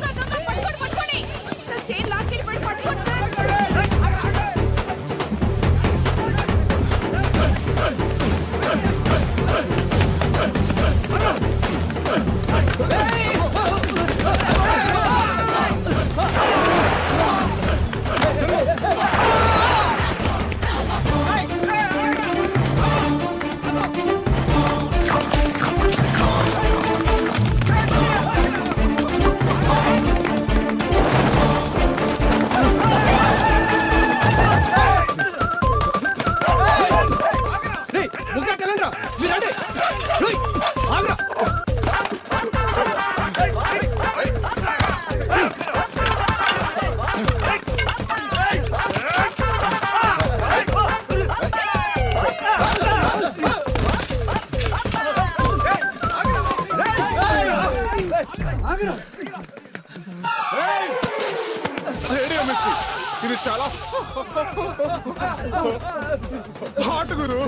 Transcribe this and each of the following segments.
పట్టుకోండి పట్టుకోండి నా చైన్ లాక్కెళ్ళి పడి పట్టుకోండి సార్ రేడియో మిస్త్రీ ఇది చాలా హాట్ గురు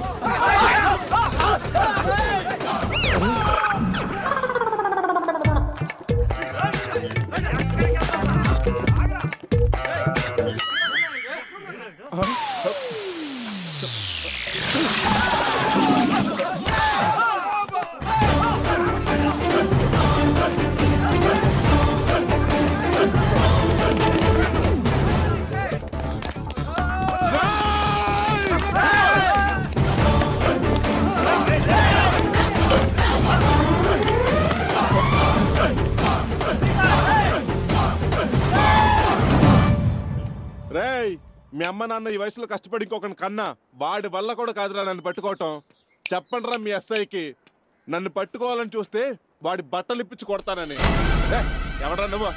రేయ్ మీ అమ్మ నాన్న ఈ వయసులో కష్టపడి ఇంకొకని కన్నా వాడి వల్ల కూడా కాదురా నన్ను పట్టుకోవటం చెప్పండిరా మీ ఎస్ఐకి నన్ను పట్టుకోవాలని చూస్తే వాడి బట్టలు ఇప్పించి కొడతానని ఏ, ఎవడ్రా నువ్వు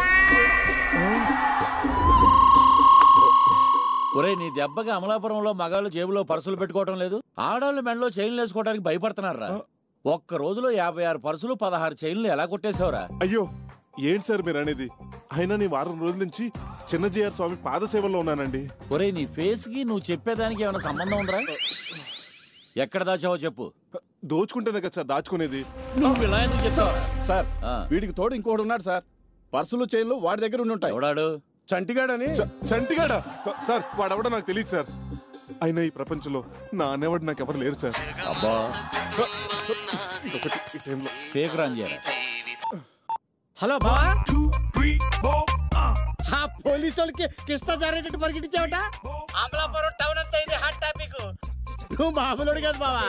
ఒరే నీ దెబ్బకి అమలాపురంలో మగాళ్ళు జేబులో పర్సులు పెట్టుకోవటం లేదు ఆడవాళ్ళు మెడలో చైన్లు వేసుకోవడానికి భయపడుతున్నారా ఒక్క రోజులో యాభై ఆరు పర్సులు పదహారు చైన్లు ఎలా కొట్టేశావురా అయ్యో ఏంటి సార్ మీరు అనేది అయినా నీ వారం రోజుల నుంచి చిన్నజీఆర్ స్వామి పాదసేవలో ఉన్నానండి ఒరే నీ ఫేస్ కి నువ్వు చెప్పేదానికి ఏమైనా సంబంధం ఉందిరా ఎక్కడ దాచావో చెప్పు దోచుకుంటేనే కదా సార్ దాచుకునేది నువ్వు ఇలా ఎందుకు చెప్పావు సార్ ఆ, వీడికి తోడు ఇంకోటి ఉన్నాడు సార్ పర్సులు చైన్లు వాడి దగ్గర ఉండి ఉంటాయి ఎవడాడు చంటిగాడని చ- చంటిగాడా సార్ వాడెవడో నాకు తెలియదు సార్ అయినా ఈ ప్రపంచంలో నా అనేవాడు నాకు ఎవరు లేరు సార్ అబ్బా ఇదొకటి ఈ టైంలో ఫేక్ రాన్ చేయరా హలో బావా ఆ పోలీసు వాళ్ళకి కిస్తా జరిగేటట్టు పరిగెట్టించావట అమలాపురం టౌన్ అంతా ఇది హాట్ టాపిక్ నువ్వు మామూలుడు కాదు బావా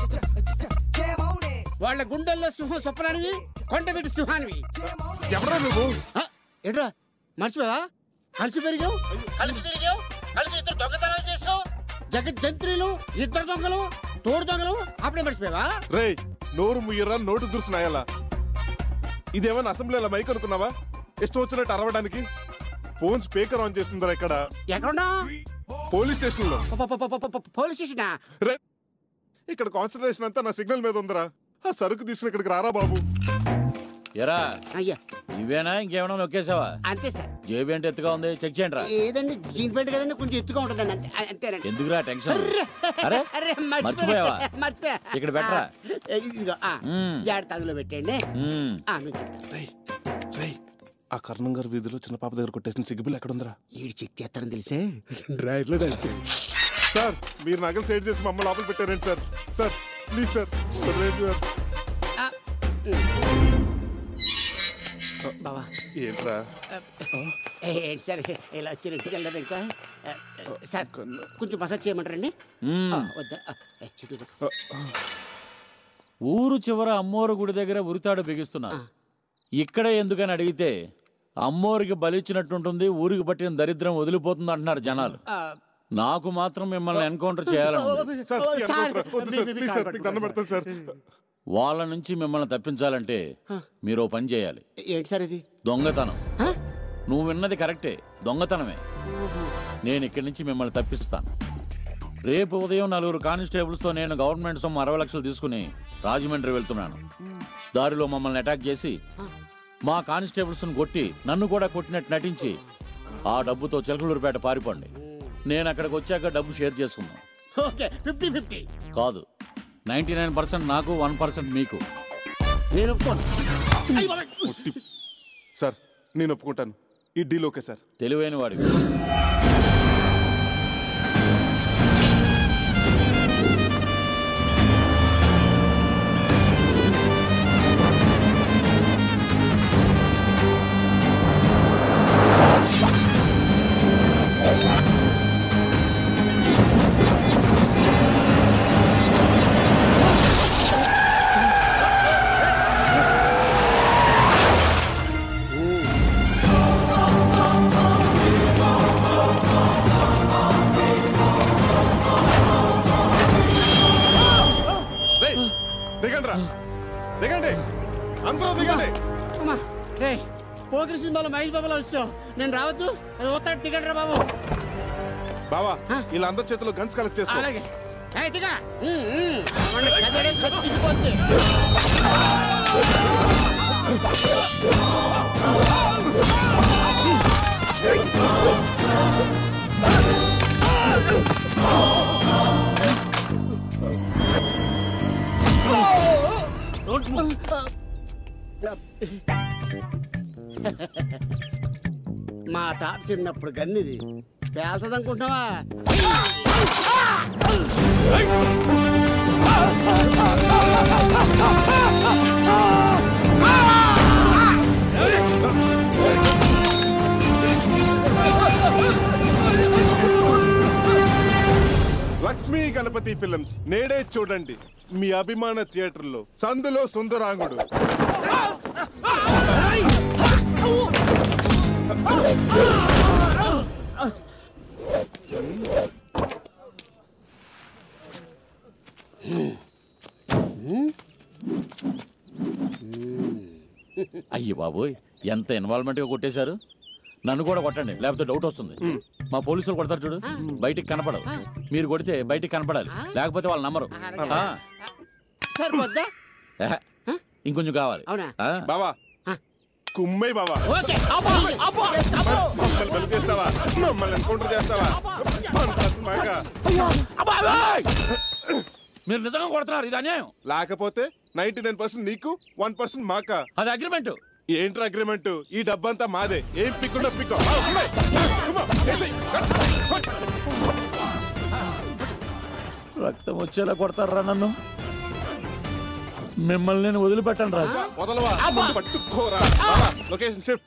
వాళ్ళ గుండెల్లో సింహం సొప్పనానివి కొండ వీటి సింహానివి ఎవరా నువ్వు ఆ, ఏంట్రా మర్చిపోయావా కలిసి పెరిగావు కలిసి తిరిగావు కలిసి ఇద్దరు దొంగతనాలు చేసావు జగత్ జంత్రులు ఇద్దరు దొంగలు తోడు దొంగలు అప్పుడే మర్చిపోయావా రేయ్ నోరు ముయ్యరా నోటు దురుసునాయాలా ఇదేమన్నా అసెంబ్లీలో మైక్ అనుకున్నావా ఇష్టం వచ్చినట్టు అరవడానికి ఫోన్ స్పీకర్ ఆన్ చేస్తుందా ఇక్కడ ఎక్కడున్నా పోలీస్ స్టేషన్ లో పోలీస్ స్టేషనా రే ఇక్కడ కాన్సన్ట్రేషన్ అంతా నా సిగ్నల్ మీద ఉందిరా ఆ సరుకు తీసుకుని ఇక్కడికి రారా బాబు ఎరా అయ్యా ఇవేనా ఇంకేమైనా నొక్కేసావా అంతే సార్ జేబు ఏంటి ఎత్తుగా ఉంది చెక్ చేయండి రా ఏదండి జీన్ ప్యాంట్ కదండి కొంచెం ఎత్తుగా ఉంటుందండి అంతే అంతేనండి ఎందుకురా టెన్షన్ అరే అరే మర్చిపోయావా? మర్చిపోయా ఇక్కడ పెట్టరా. ఆ, ఇదిగో ఆ, మ్మ్. జాగ్రత్త అందులో పెట్టండి మ్మ్. ఆ, నువ్వు చెప్పు. రేయ్ రేయ్ ఆ కర్ణం గారి వీధిలో చిన్న పాప దగ్గర కొట్టేసిన సిగ్గుబిల్ ఎక్కడ ఉందిరా ఈడు చెక్ చేస్తాడని తెలిసే డ్రైవర్లో తెలిసే సార్ మీరు నగలు సైడ్ చేసి మమ్మల్ని లోపల పెట్టారండి సార్ సార్ ప్లీజ్ సార్ వదిలేయండి సార్ బావా ఏంట్రా ఏ, ఏంటి సార్ ఇలా వచ్చి ఇంటికి వెళ్ళదు ఇంకా ఆ, సార్ కొంచెం మసాజ్ చేయమంటారండి మ్మ్. ఆ, వద్దా ఆ, ఏ, చేతులు పెట్టు. ఊరు చివర అమ్మోరు గుడి దగ్గర ఉరితాడు బిగిస్తున్నా ఇక్కడ ఎందుకని అడిగితే అమ్మోరికి బలిచ్చినట్టుంటుంది ఊరికి పట్టిన దరిద్రం వదిలిపోతుంది అంటున్నారు జనాలు ఆ, నాకు మాత్రం మిమ్మల్ని ఎన్కౌంటర్ చేయాలని సార్ ఓ, ఈ సార్, అనుకోవద్దు, వద్దు మీ- సార్ మీ- ప్లీజ్ మీ సార్ కాలు మీకు దండం పెడతాను సార్ వాళ్ళ నుంచి మిమ్మల్ని తప్పించాలంటే మీరు ఓ పని చేయాలి ఏంటి సార్ ఇది దొంగతనం ఆ? నువ్వు విన్నది కరెక్టే దొంగతనమే నేను ఇక్కడి నుంచి మిమ్మల్ని తప్పిస్తాను రేపు ఉదయం నలుగురు కానిస్టేబుల్స్తో నేను గవర్నమెంట్ సొమ్ము అరవై లక్షలు తీసుకుని రాజమండ్రి వెళ్తున్నాను దారిలో మమ్మల్ని అటాక్ చేసి మా కానిస్టేబుల్స్ని కొట్టి నన్ను కూడా కొట్టినట్టు నటించి ఆ డబ్బుతో చిలకలూరుపేట పారిపోండి నేను అక్కడికి వచ్చాక డబ్బు షేర్ చేసుకుందాం ఓకే ఫిఫ్టీ ఫిఫ్టీ కాదు నైంటీ నైన్ పర్సెంట్ నాకు వన్ పర్సెంట్ మీకు నేను ఒప్పుకోను సార్ నేను ఒప్పుకుంటాను ఈ డీల్ ఓకే సార్ తెలివైన వాడివి రేయ్, దిగండి రా దిగండి అందరూ దిగండి అమ్మా రే పోకిరి సినిమాలో మహేష్ బాబులో వచ్చావు నేను రావద్దు అది పోతాడు టికెట్ రా బాబు బావా ఇలా అందరి చేతిలో గన్స్ కలెక్ట్ చేసుకో అలాగే ఏయ్, దిగా. ఉమ్, ఉమ్. వాడిని కదలడం కత్తిరిపోద్ది. మా తాత చిన్నప్పుడు గన్నిది పేల్చదనుకుంటున్నావా లక్ష్మీ గణపతి ఫిల్మ్స్ నేడే చూడండి మీ అభిమాన థియేటర్లో సందులో సుందరాంగుడు అయ్యి బాబోయ్ ఎంత ఇన్వాల్వ్మెంట్ గా కొట్టేశారు నన్ను కూడా కొట్టండి లేకపోతే డౌట్ వస్తుంది మా పోలీసులు కొడతారు చూడు బయటికి కనపడవు మీరు కొడితే బయటికి కనపడాలి లేకపోతే వాళ్ళు నమ్మరు ఆ, సరిపోద్దా ఏహే, ఇంకొంచెం కావాలి అవునా? ఆ, బావా కుమ్మై బావా ఓకే అబ్బో, అబ్బో, అబ్బో. మమ్మల్ని బలి చేస్తావా మమ్మల్ని ఎన్కౌంటర్ చేస్తావా పంతాసు మాక. మీరు నిజంగా కొడుతున్నారు ఇది అన్యాయం లేకపోతే నైన్టీ నైన్ పర్సెంట్ నీకు వన్ పర్సెంట్ మాక అది అగ్రిమెంట్ ఏంట్రా అగ్రిమెంట్ ఈ డబ్బంతా మాదే ఏం పిక్కుండా పిక్కో రక్తం వచ్చేలా కొడతారా నన్ను మిమ్మల్ని నేను వదిలిపెట్టను రాజు వదలవా ముందు పట్టుకోరా బావా, లొకేషన్ షిఫ్ట్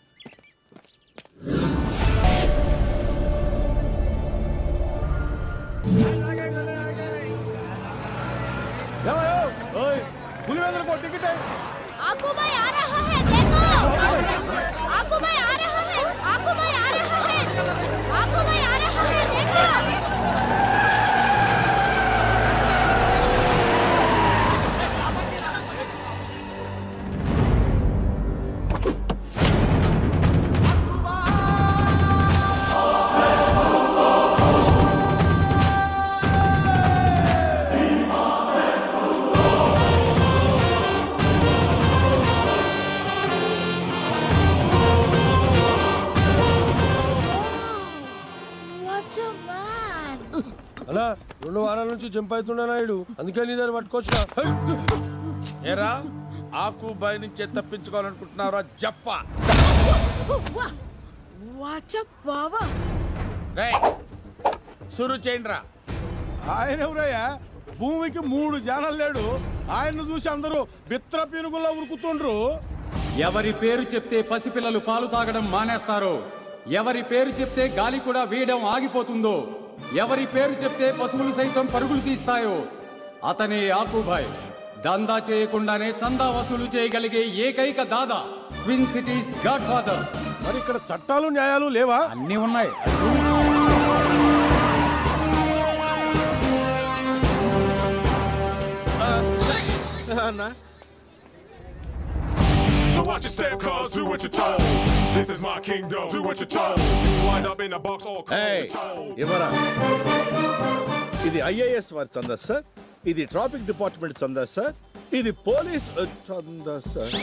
పులివెందులకు టికెట్ आपको भाई आ रहा है देखो आपको भाई आ रहा है आपको भाई आ रहा है आपको भाई आ रहा है देखो అలా రెండు వారాల నుంచి జంప్ అవుతున్నా నాయుడు అందుకే నీ దగ్గర పట్టుకోవచ్చు ఏరా ఆకు బాయ్ నుంచే తప్పించుకోవాలనుకుంటున్నారా జఫా రేయ్, సురు చేయండి రా ఆయన ఎవరయ్యా భూమికి మూడు జానలు లేడు ఆయన్ను చూసి అందరూ బిత్ర పీనుగుల్లో ఉరుకుతుండ్రు ఎవరి పేరు చెప్తే పసిపిల్లలు పాలు తాగడం మానేస్తారో ఎవరి పేరు చెప్తే గాలి కూడా వేయడం ఆగిపోతుందో ఎవరి పేరు చెప్తే పశువులు సైతం పరుగులు తీస్తాయో అతనే ఆకుభాయ్ దందా చేయకుండానే చందా వసూలు చేయగలిగే ఏకైక దాదా ట్విన్ సిటీస్ గాడ్ ఫాదర్ మరి ఇక్కడ చట్టాలు న్యాయాలు లేవా అన్నీ ఉన్నాయి So watch your step, cuz do what you're told. This is my kingdom, do what you're told. You wind up in a box all cold ఏయ్, you're told. ఇవ్వరా ఇది IAS వారి చందా సార్ ఇది ట్రాఫిక్ డిపార్ట్మెంట్ చందా sir ఇది police uh, చందా sir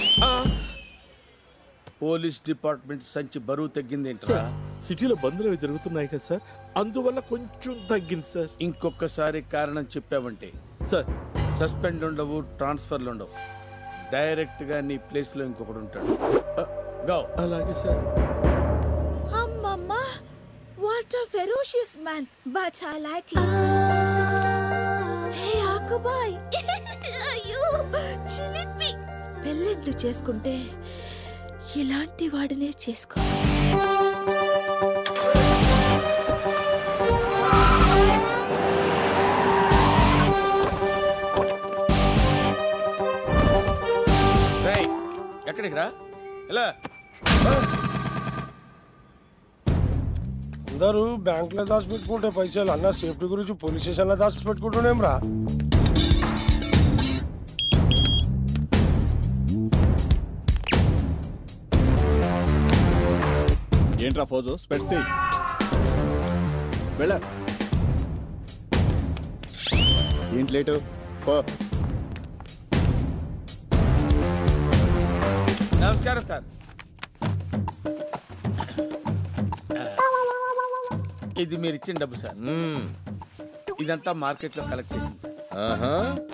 police department సంచి బరువు తగ్గింది ఏంట్రా సార్ సిటీలో బంద్లు అవి జరుగుతున్నాయి కదా సార్ అందువల్ల కొంచెం తగ్గింది సార్ ఇంకొకసారి కారణం చెప్పావంటే సార్ సస్పెండ్ ఉండవు ట్రాన్స్ఫర్లు ఉండవు డైరెక్ట్ గా నీ ప్లేస్ లో ఇంకొకడు ఉంటాడు గో అలాగే సార్ అమ్మమ్మ what a ferocious man but I like it hey ఆకుబాయ్ అయ్యో చిలిపి పెళ్ళిళ్ళు చేసుకుంటే ఇలాంటి వాడినే చేసుకో రేయ్ ఎక్కడికి రా ఇలా అందరూ బ్యాంకులో దాచిపెట్టుకుంటే పైసలు అన్న సేఫ్టీ గురించి పోలీస్ స్టేషన్లో దాచిపెట్టుకుంటున్నాం రా ఏంట్రా ఫోజు స్పెట్స్ తీ. వెళ్ళ ఏంటి లేటు పో నమస్కారం సార్ ఇది మీరు ఇచ్చిన డబ్బు సార్ ఇదంతా మార్కెట్లో కలెక్ట్ చేసింది సార్ ఆహా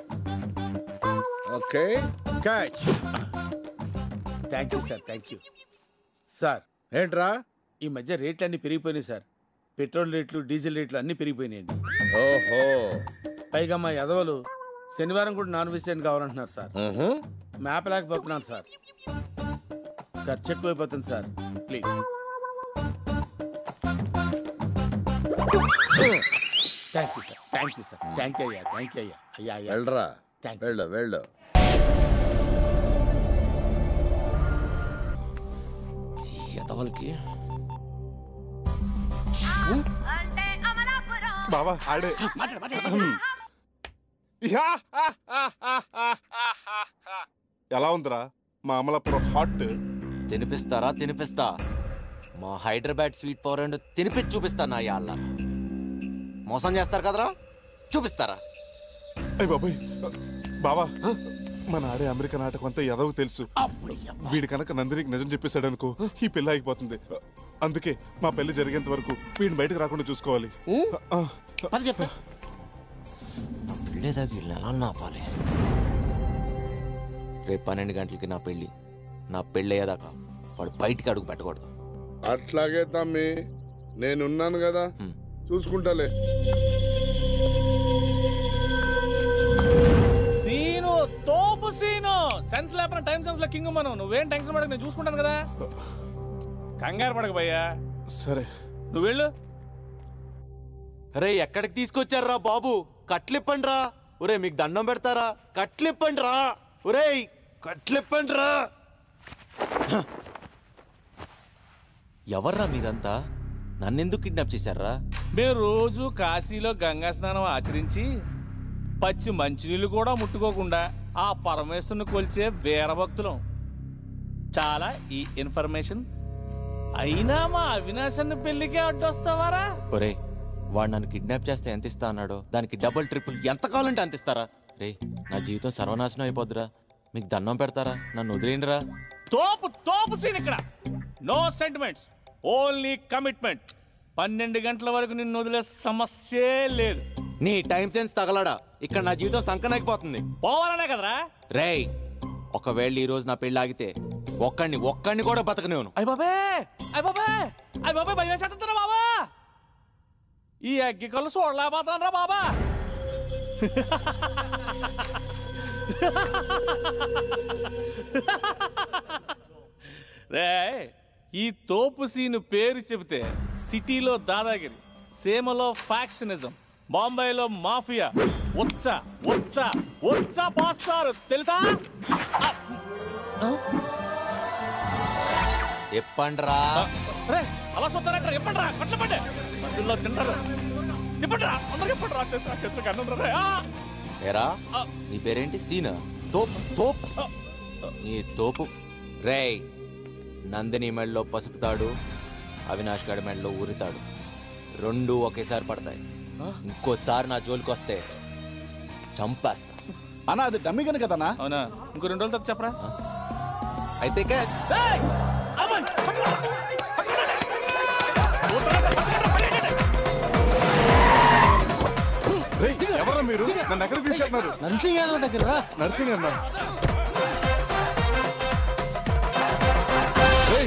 okay catch thank you sir thank you sir ఏంట్రా ఈ మధ్య రేట్లు అన్ని పెరిగిపోయినాయి సార్ పెట్రోల్ రేట్లు డీజిల్ రేట్లు అన్ని పెరిగిపోయినాయండి ఓహో పైగా మా యదవలు శనివారం కూడా నాన్ వెజిటేరియన్ కావాలంటున్నారు సార్ మ్హూ. మ్యాప్ లేకపోతున్నాను సార్ ఖర్చు ఎక్కువైపోతుంది sir please thank you sir thank you sir thank you అయ్యా థ్యాంక్ యూ అయ్యా అయ్యా అయ్యా వెళ్ళరా థ్యాంక్ యూ వెళ్ళు వెళ్ళు ఎదవలకి బావా ఆడే యా! ఎలా ఉందిరా మా అమలాపురం హాట్ తినిపిస్తారా తినిపిస్తా మా హైదరాబాద్ స్వీట్ పవర్ అండ్ తినిపించి చూపిస్తా నా యాళ్ళ మోసం చేస్తారు కదరా చూపిస్తారా అయ్య బాబాయ్ బావా మన ఆడే అమెరికా నాటకం అంతా ఎదవు తెలుసు వీడి కనుక నందినికి నిజం చెప్పేశాడు అనుకో ఈ పెళ్లి ఆగిపోతుంది అందుకే మా పెళ్లి జరిగేంత వరకు వీడిని బయటకు రాకుండా చూసుకోవాలి ఆ, పది చెప్తా పెళ్ళేదాకా వీళ్ళని ఎలా నాపాలి రేపు పన్నెండు గంటలకి నా పెళ్ళి నా పెళ్ళి అయ్యేదాకా వాడు బయటికి అడుగు పెట్టకూడదు అట్లాగే తమ్మి నేనున్నాను కదా చూసుకుంటాలే సీను తోపు సీను సెన్స్ లేకపోతే టైం సెన్స్ లో కింగ్ మనం నువ్వేం టెన్షన్ పడక నేను చూసుకుంటాను కదా కంగారు పడక భయ్యా సరే నువ్వు వెళ్ళు రే ఎక్కడికి తీసుకొచ్చారా బాబు కట్లిప్పండి రా ఒరే మీకు దండం పెడతారా కట్లిప్పండి రా ఒరే కట్లిప్పండి రా ఎవర్రా మీరంతా నన్నెందుకు కిడ్నాప్ చేశారా మేము రోజు కాశీలో గంగా స్నానం ఆచరించి పచ్చి మంచినీళ్ళు కూడా ముట్టుకోకుండా ఆ పరమేశ్వరుని కొలిచే వీరభక్తులం చాలా ఈ ఇన్ఫర్మేషన్ అయినా మా అవినాశన్ని పెళ్లికే అడ్డొస్తావారా ఒరే వాడు నన్ను కిడ్నాప్ చేస్తే ఎంత ఇస్తా అన్నాడో దానికి డబుల్ ట్రిపుల్ ఎంత కావాలంటే అంత ఇస్తారా రే నా జీవితం సర్వనాశనం అయిపోద్దురా మీకు దండం పెడతారా నన్ను వదిలేండిరా తోపు తోపు సీన్ ఇక్కడ నో సెంటిమెంట్స్ ఓన్లీ కమిట్మెంట్ పన్నెండు గంటల వరకు నిన్ను వదిలే సమస్యే లేదు నీ టైం సెన్స్ తగలడా ఇక్కడ నా జీవితం సంకనాగిపోతుంది పోవాలనే కదరా రేయ్ ఒకవేళ ఈ రోజు నా పెళ్లి ఆగితే ఒక్కడిని ఒక్కడిని కూడా బతకనేవును అయ్య బాబే అయ్య బాబే అయ్య బాబే భయం వేసేస్తుందిరా బాబా ఈ అగ్గి కళ్ళు చూడలేకపోతాను రా బాబా రే ఈ తోపు సీను పేరు చెబితే సిటీలో దాదాగిరి సీమలో ఫ్యాక్షనిజం బాంబేలో మాఫియా ఉచ్చ ఉచ్చ ఉచ్చ పోస్తారు తెలుసా ఆ, ఎప్పండ్రా రే, అలా చూస్తారంటారు ఎప్పటిరా కట్టపండి మధ్యలో తింటారు ఇప్పటిరా అందరికి ఇప్పటిరా చేతులు చేతులు కన్నుండ్రా రే. ఆ! ఏరా నీ పేరేంటి సీనా తోపు తోపు నీ తోపు రేయ్ నందిని మెడలో పసుపు తాడు అవినాష్ గడి మెడలో ఊరితాడు రెండు ఒకేసారి పడతాయి ఇంకోసారి నా జోలికి వస్తే చంపేస్తా అన్నా అది డమ్మి కనుక కదన్నా అవునా ఇంకో రెండు రోజుల తర్వాత చెప్పరా అయితే ఏయ్! అమ్మాయి, పట్టుకో! పట్టుకోండి! రేయ్, ఎవరా మీరు నన్ను ఎక్కడికి తీసుకెళ్తున్నారు నరసింగ్ యాదవ్ దగ్గర నర్సింగ్ అన్న రేయ్,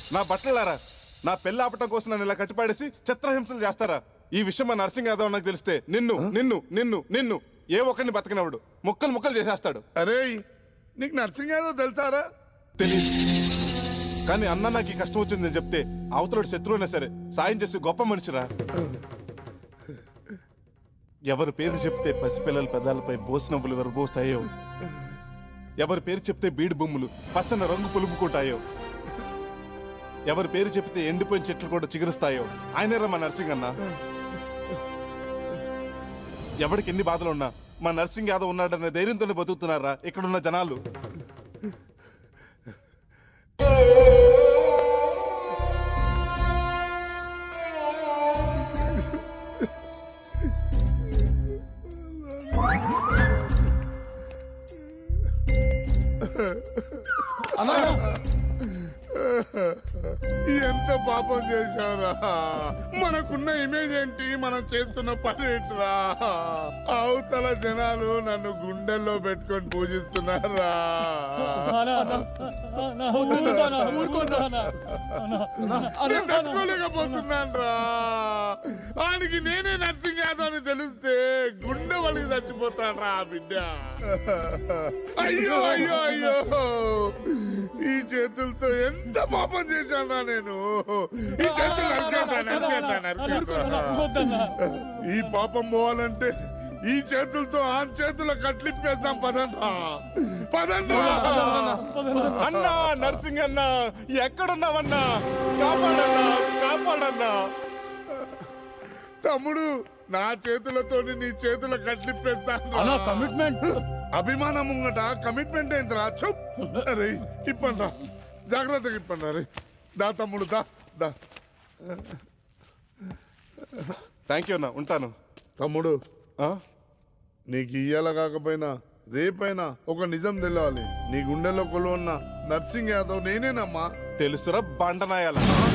నా బట్టలారా నా పెళ్ళి ఆపటం కోసం నన్ను ఇలా కట్టిపాడేసి చిత్రహింసలు చేస్తారా ఈ విషయం మా నర్సింగ్ యాదవ్ నాకు తెలిస్తే నిన్ను నిన్ను నిన్ను నిన్ను ఏ ఒక్కరిని బతకనవడు ముక్కలు ముక్కలు చేసేస్తాడు అరే నీకు నర్సింగ్ యాదవ్ తెలుసారా తెలియదు కానీ అన్న నాకు ఈ కష్టం వచ్చింది నేను చెప్తే అవతలడు శత్రువైనా సరే సాయం చేసి గొప్ప మనిషిరా ఎవరి పేరు చెప్తే పసిపిల్లల పెదాలపై బోసినవ్వులు విరబోస్తాయో ఎవరి పేరు చెప్తే బీడి బొమ్మలు పచ్చని రంగు పులుపుకుంటాయో ఎవరి పేరు చెప్తే ఎండిపోయిన చెట్లు కూడా చిగురుస్తాయో ఆయనేరా మా నర్సింగ్ అన్న ఎవరికి ఎన్ని బాధలు ఉన్నా మా నర్సింగ్ యాదవ్ ఉన్నాడనే ధైర్యంతోనే బతుకుతున్నారా ఇక్కడున్న జనాలు ఎంత పాపం చేశారా మనకున్న ఇమేజ్ ఏంటి మనం చేస్తున్న పని ఏంట్రా అవతల జనాలు నన్ను గుండెల్లో పెట్టుకొని పూజిస్తున్నారా నేను తట్టుకోలేకపోతున్నాను రా ఆయనకి నేనే నర్సింగ్ యాదవ్ అని తెలిస్తే గుండె వలిగి చచ్చిపోతాడు రా బిడ్డ అయ్యో అయ్యో అయ్యో ఈ చేతులతో ఎంత పాపం చేశానా నేను ఈ చేతులు నరికేస్తా, నరికేస్తా, నరికేస్తా. ఈ పాపం పోవాలంటే ఈ చేతులతో ఆ చేతుల కట్లిప్పేద్దాం పదండ్రా పదండ్రా అన్నా నర్సింగ్ అన్నా ఎక్కడున్నావన్నా కాపాడన్నా కాపాడన్నా తమ్ముడు నా చేతులతో నీ చేతుల కట్లిప్పేస్తాను కమిట్మెంట్ అభిమానం ముంగట కమిట్మెంట్ ఏందిరా చెప్ అరే ఇప్పండ్రా జాగ్రత్తగా ఇప్పండ్రా రే దా తమ్ముడు దా దా థ్యాంక్ యూ అన్నా ఉంటాను తమ్ముడు నీకు ఇయ్యాల కాకపోయినా రేపైనా ఒక నిజం తెలియాలి నీ గుండెలో కొలువున్న నర్సింగ్ యాదవ్ నేనేనమ్మా తెలుసురా బండనాయాల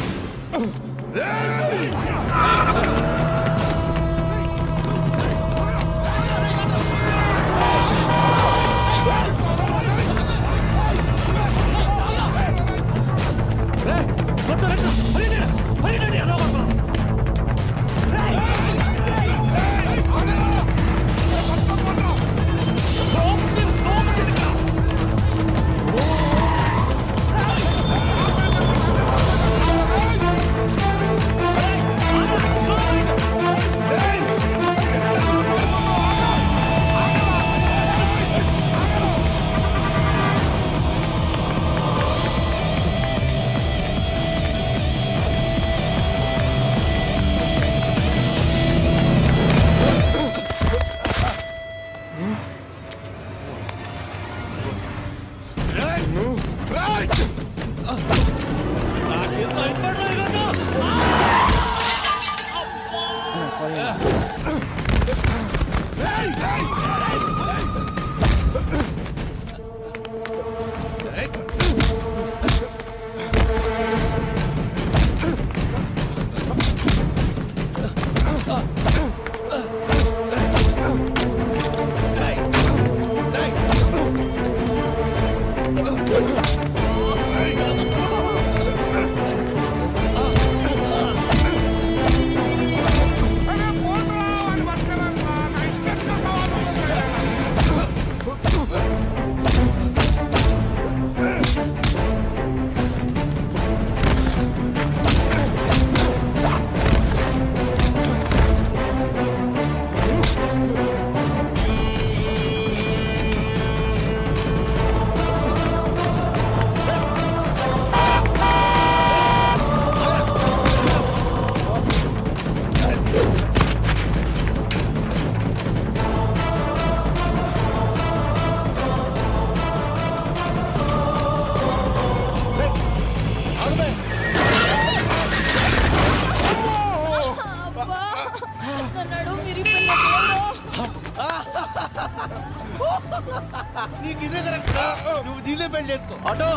నీకు ఇదే కరెక్ట్ నువ్వు దీనిలో పెళ్లి చేసుకో ఆటో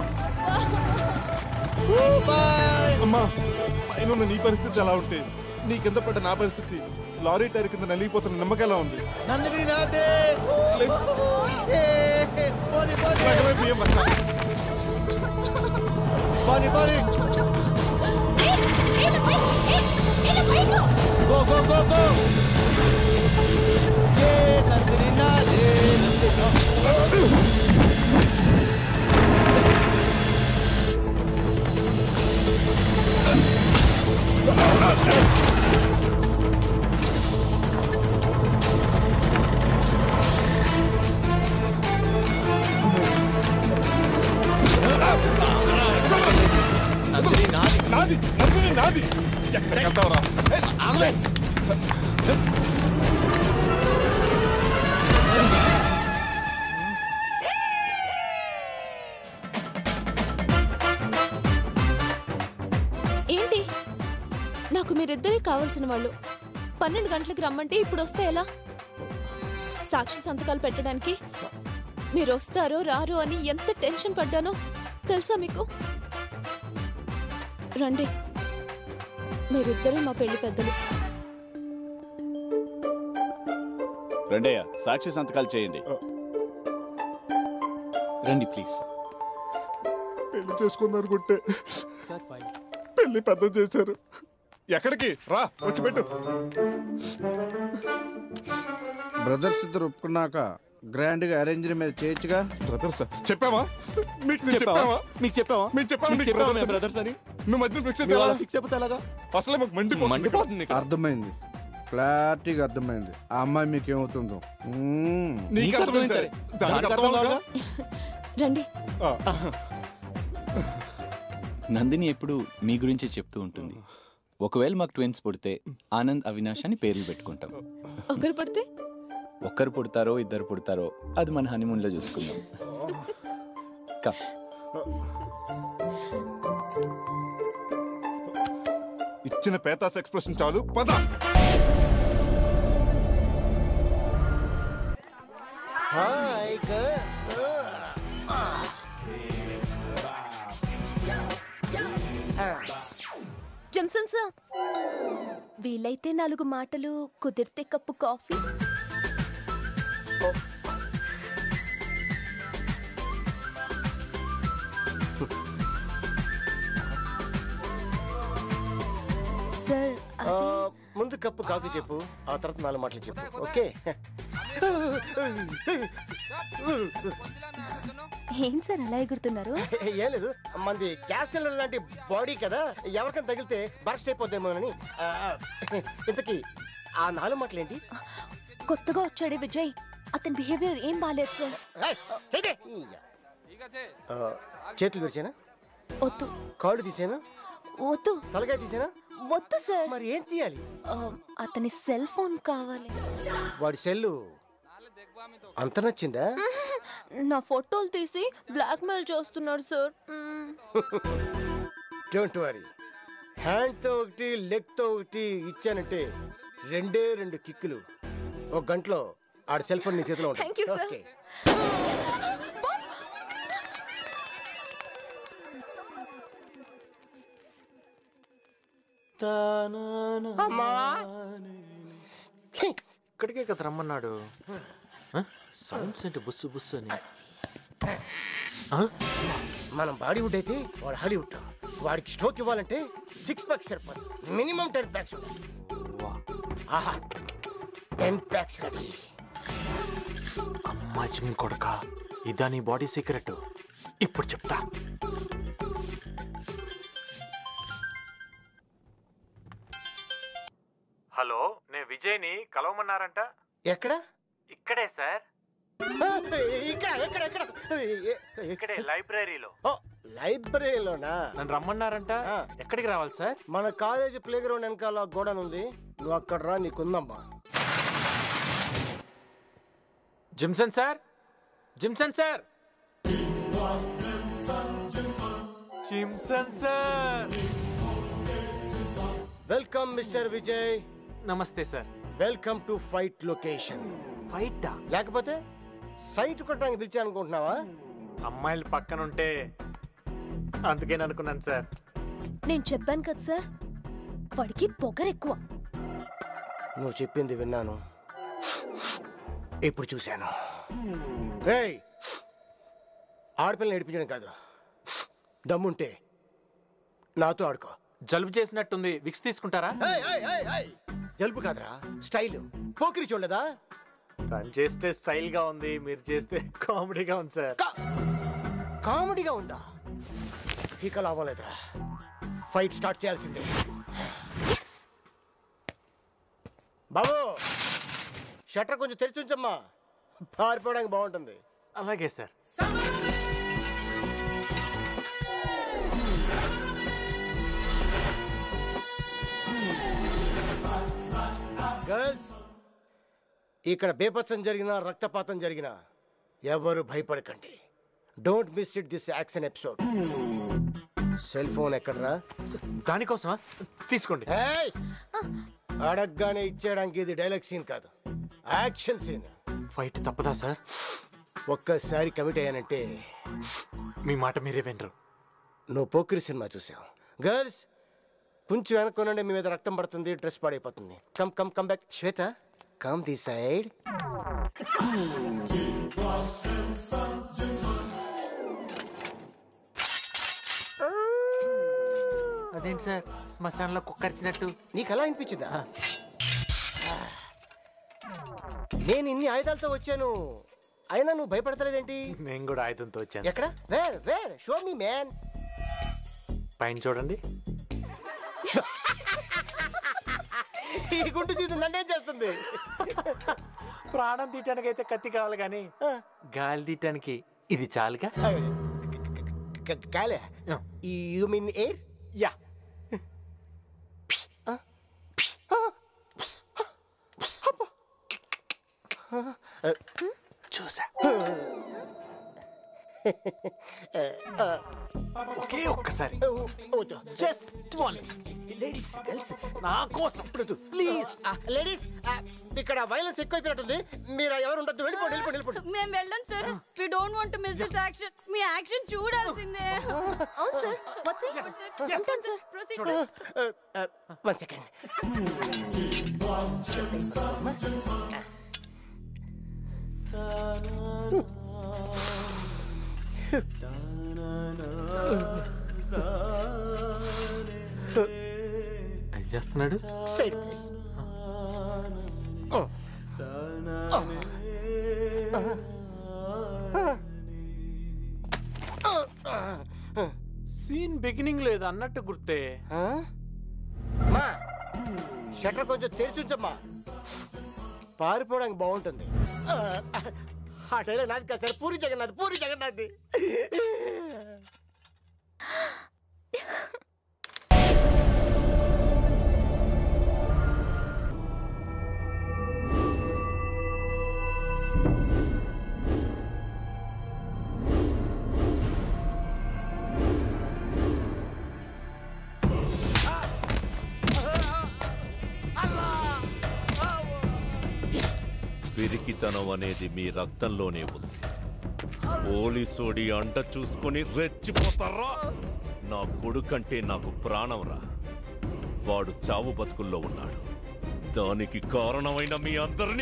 అమ్మా పైన ఉన్న నీ పరిస్థితి ఎలా ఉంటే నీ కింద పడ్డ నా పరిస్థితి లారీ టైర్ కింద నలిగిపోతున్న నిమ్మకి ఎలా ఉంది నందిని నాదే ఏ, పోనీ, పోనీ. నాకేమో బియ్యం పట్ల. పోనీ, పోనీ. నాది నందిని నాది ఎక్కడికి వెళ్తావురా ఏంటి నాకు మీరిద్దరే కావాల్సిన వాళ్ళు పన్నెండు గంటలకు రమ్మంటే ఇప్పుడు వస్తే ఎలా సాక్షి సంతకాలు పెట్టడానికి మీరు వస్తారో రారో అని ఎంత టెన్షన్ పడ్డానో తెలుసా మీకు రండి మీరిద్దరే మా పెళ్లి పెద్దలు రెండయ్య సాక్షి సంతకాలు చేయండి రండి ప్లీజ్ పెళ్లి చేసుకున్నారు గుట్టే పెళ్లి పెద్ద చేశారు ఎక్కడికి రా వచ్చి పెట్టు బ్రదర్స్ ఇద్దరు ఒప్పుకున్నాక గ్రాండ్ గా అరేంజ్ మీద చేయొచ్చుగా బ్రదర్స్ చెప్పావా మీకు నేను చెప్పావా? చెప్పావా మీకు చెప్పావా మీకు చెప్పావా మీకు నీకు చెప్పావా brothers మేము brothers అని? నువ్వు మధ్యన ఫిక్స్ మీ వాళ్ళ fix అయిపోతే ఎలాగా? అసలే మాకు మండిపోతుంది మండిపోతుంది ఇక్కడ. అర్థమైంది క్లారిటీగా అర్థమైంది ఆ అమ్మాయి మీకు ఏమవుతుందో మ్మ్. నీకు అర్థమైంది సరే దానికి అర్థం అవ్వదుగా? రండి నందిని ఎప్పుడు మీ గురించి చెప్తూ ఉంటుంది ఒకవేళ మాకు ట్విన్స్ పుడితే ఆనంద్ అవినాష్ అని పేర్లు పెట్టుకుంటాం ఒకరు పడితే ఒక్కరు పుడతారో ఇద్దరు పుడతారో అది మన హనీమూన్లో చూసుకుందాం కమ్ ఇచ్చిన పేతాస్ ఎక్స్ప్రెషన్ చాలు పద హాయ్ గర్ల్స్ జన్సన్ సార్ వీలైతే నాలుగు మాటలు కుదిరితే కప్పు కాఫీ సార్ ముందు కప్పు కాఫీ చెప్పు ఆ తర్వాత నాలుగు మాటలు చెప్పు ఓకే ఏం సార్ అలా ఎగురుతున్నారు ఏం లేదు మంది గ్యాస్ సిలిండర్ లాంటి బాడీ కదా ఎవరికైనా తగిలితే బర్స్ట్ అయిపోద్దేమోనని ఆ, ఇంతకీ ఆ నాలుగు మాటలు ఏంటి కొత్తగా వచ్చాడే విజయ్ అతని బిహేవియర్ ఏం బాలేదు సార్ ఏయ్, చెయ్యి. ఆ, చేతులు తెరిచానా వద్దు కాళ్ళు తీసేనా వద్దు తలకాయ తీసేనా వద్దు సార్ మరి ఏం తీయాలి ఆ, అతని సెల్ ఫోన్ కావాలి వాడి సెల్లు అంత నచ్చిందా నా ఫోటోలు తీసి బ్లాక్ మెయిల్ చేస్తున్నాడు సార్ మ్మ్. డోంట్ వరీ హ్యాండ్ తో ఒకటి లెగ్ తో ఒకటి ఇచ్చానంటే రెండే రెండు కిక్కులు ఒక గంటలో ఆడ సెల్ ఫోన్ నీ చేతిలో ఉంటుంది. Thank you, sir. Okay. అమ్మా ఇక్కడికే కదా రమ్మన్నాడు సౌండ్స్ ఏంటి బుస్సు బుస్సు అని మనం బాడీవుడ్ అయితే వాడు హాలీవుడ్ వాడికి స్ట్రోక్ ఇవ్వాలంటే సిక్స్ ప్యాక్స్ సరిపోదు మినిమం టెన్ ప్యాక్స్ ఉండాలి ఆహా టెన్ ప్యాక్స్ రెడీ అమ్మా జిమ్ కొడక ఇదా నీ బాడీ సీక్రెట్ ఇప్పుడు చెప్తా హలో నేను విజయ్ని కలవమన్నారంట ఎక్కడ ఇక్కడే సార్ ఇక్కడ ఎక్కడ ఎక్కడ ఇక్కడే లైబ్రరీలో ఓ లైబ్రరీలోనా నన్ను రమ్మన్నారంట ఎక్కడికి రావాలి సార్ మన కాలేజ్ ప్లే గ్రౌండ్ వెనకాల గోడన్ ఉంది నువ్వు అక్కడ రా నీకుందమ్మా Jimson sir Jimson sir Jimson sir welcome mister Vijay నమస్తే sir welcome to fight location ఫైటా లేకపోతే సైట్ కొట్టడానికి పిలిచా అనుకుంటున్నావా అమ్మాయిలు పక్కన ఉంటే అందుకే అనుకున్నాను సార్ నేను చెప్పాను కదా సార్ వాడికి పొగరు ఎక్కువ నువ్వు చెప్పింది విన్నాను ఇప్పుడు చూశాను ఏయ్ ఆడపిల్లని ఏడిపించడం కాదు దమ్ముంటే నాతో ఆడుకో జలుబు చేసినట్టుంది విక్స్ తీసుకుంటారా ఏయ్, ఏయ్, ఏయ్, ఏయ్. జలుబు కాదురా స్టైల్ పోకిరి చూడదా తను చేస్తే స్టైల్ గా ఉంది మీరు చేస్తే కామెడీగా ఉంది సార్ కామెడీగా ఉందా ఇక లాభం లేదురా ఫైట్ స్టార్ట్ చేయాల్సిందే షట్టర్ కొంచెం తెరిచి ఉంచమ్మా పారిపోవడానికి బాగుంటుంది అలాగే సార్ గర్ల్స్ ఇక్కడ బేపత్సం జరిగినా రక్తపాతం జరిగినా ఎవరు భయపడకండి don't miss it this action episode cell phone ఎక్కడరా దానికోసమా తీసుకోండి ఏయ్! అడగ్గానే ఇచ్చేయడానికి ఇది డైలాగ్ సీన్ కాదు యాక్షన్ సీన్ ఫైట్ తప్పదా సార్ ఒక్కసారి కమిట్ అయ్యానంటే మీ మాట మీరే వినరు నువ్వు పోకిరి సినిమా చూసావు గర్ల్స్ కొంచెం వెనక్కొనండి మీ మీద రక్తం పడుతుంది డ్రెస్ పాడైపోతుంది come come come back Shweta come the side అదేంటి సార్ శ్మశానంలో కుక్కరిచినట్టు నీకు అలా అనిపించిందా నేను ఇన్ని ఆయుధాలతో వచ్చాను అయినా నువ్వు భయపడతలేదేంటి నేను కూడా ఆయుధంతో వచ్చాను ఎక్కడ where where show me man పైన చూడండి ఈ గుండు చీదు నన్నేం చేస్తుంది ప్రాణం తీయటానికి అయితే కత్తి కావాలి కానీ గాలి తీయటానికి ఇది చాలుగా కాలే యూ మీన్ ఎయిర్ యా చూసా ఒకే ఒక్కసారి జస్ట్ వన్స్ లేడీస్ గర్ల్స్ నా కోసం ప్లీజ్ లేడీస్ ఇక్కడ వైలెన్స్ ఎక్కువైపోయినట్టుంది మీరు ఎవరు ఉండొద్దు వెళ్ళిపోండి వెళ్ళిపోండి వెళ్ళిపోండి మేము వెళ్ళం sir we don't want to miss this action మీ యాక్షన్ చూడాల్సిందే అవును సార్ ఉంటాను సార్ ప్రొసీడ్ వన్ సెకండ్ ఏం చేస్తున్నాడు సైడ్ ప్లీజ్ సీన్ బిగినింగ్ లేదు అన్నట్టు గుర్తే మా షట్టర్ కొంచెం తెరిచి ఉంచమ్మా పారిపోవడానికి బాగుంటుంది ఆ డైలాగ్ నాది కాదు సార్ పూరి జగన్నాథ్ పూరి జగన్నాథ్ పిరికితనం అనేది మీ రక్తంలోనే ఉంది పోలీసోడి అంట చూసుకొని రెచ్చిపోతారా నా కొడుకంటే నాకు ప్రాణం రా వాడు చావు బతుకుల్లో ఉన్నాడు దానికి కారణమైన మీ అందరినీ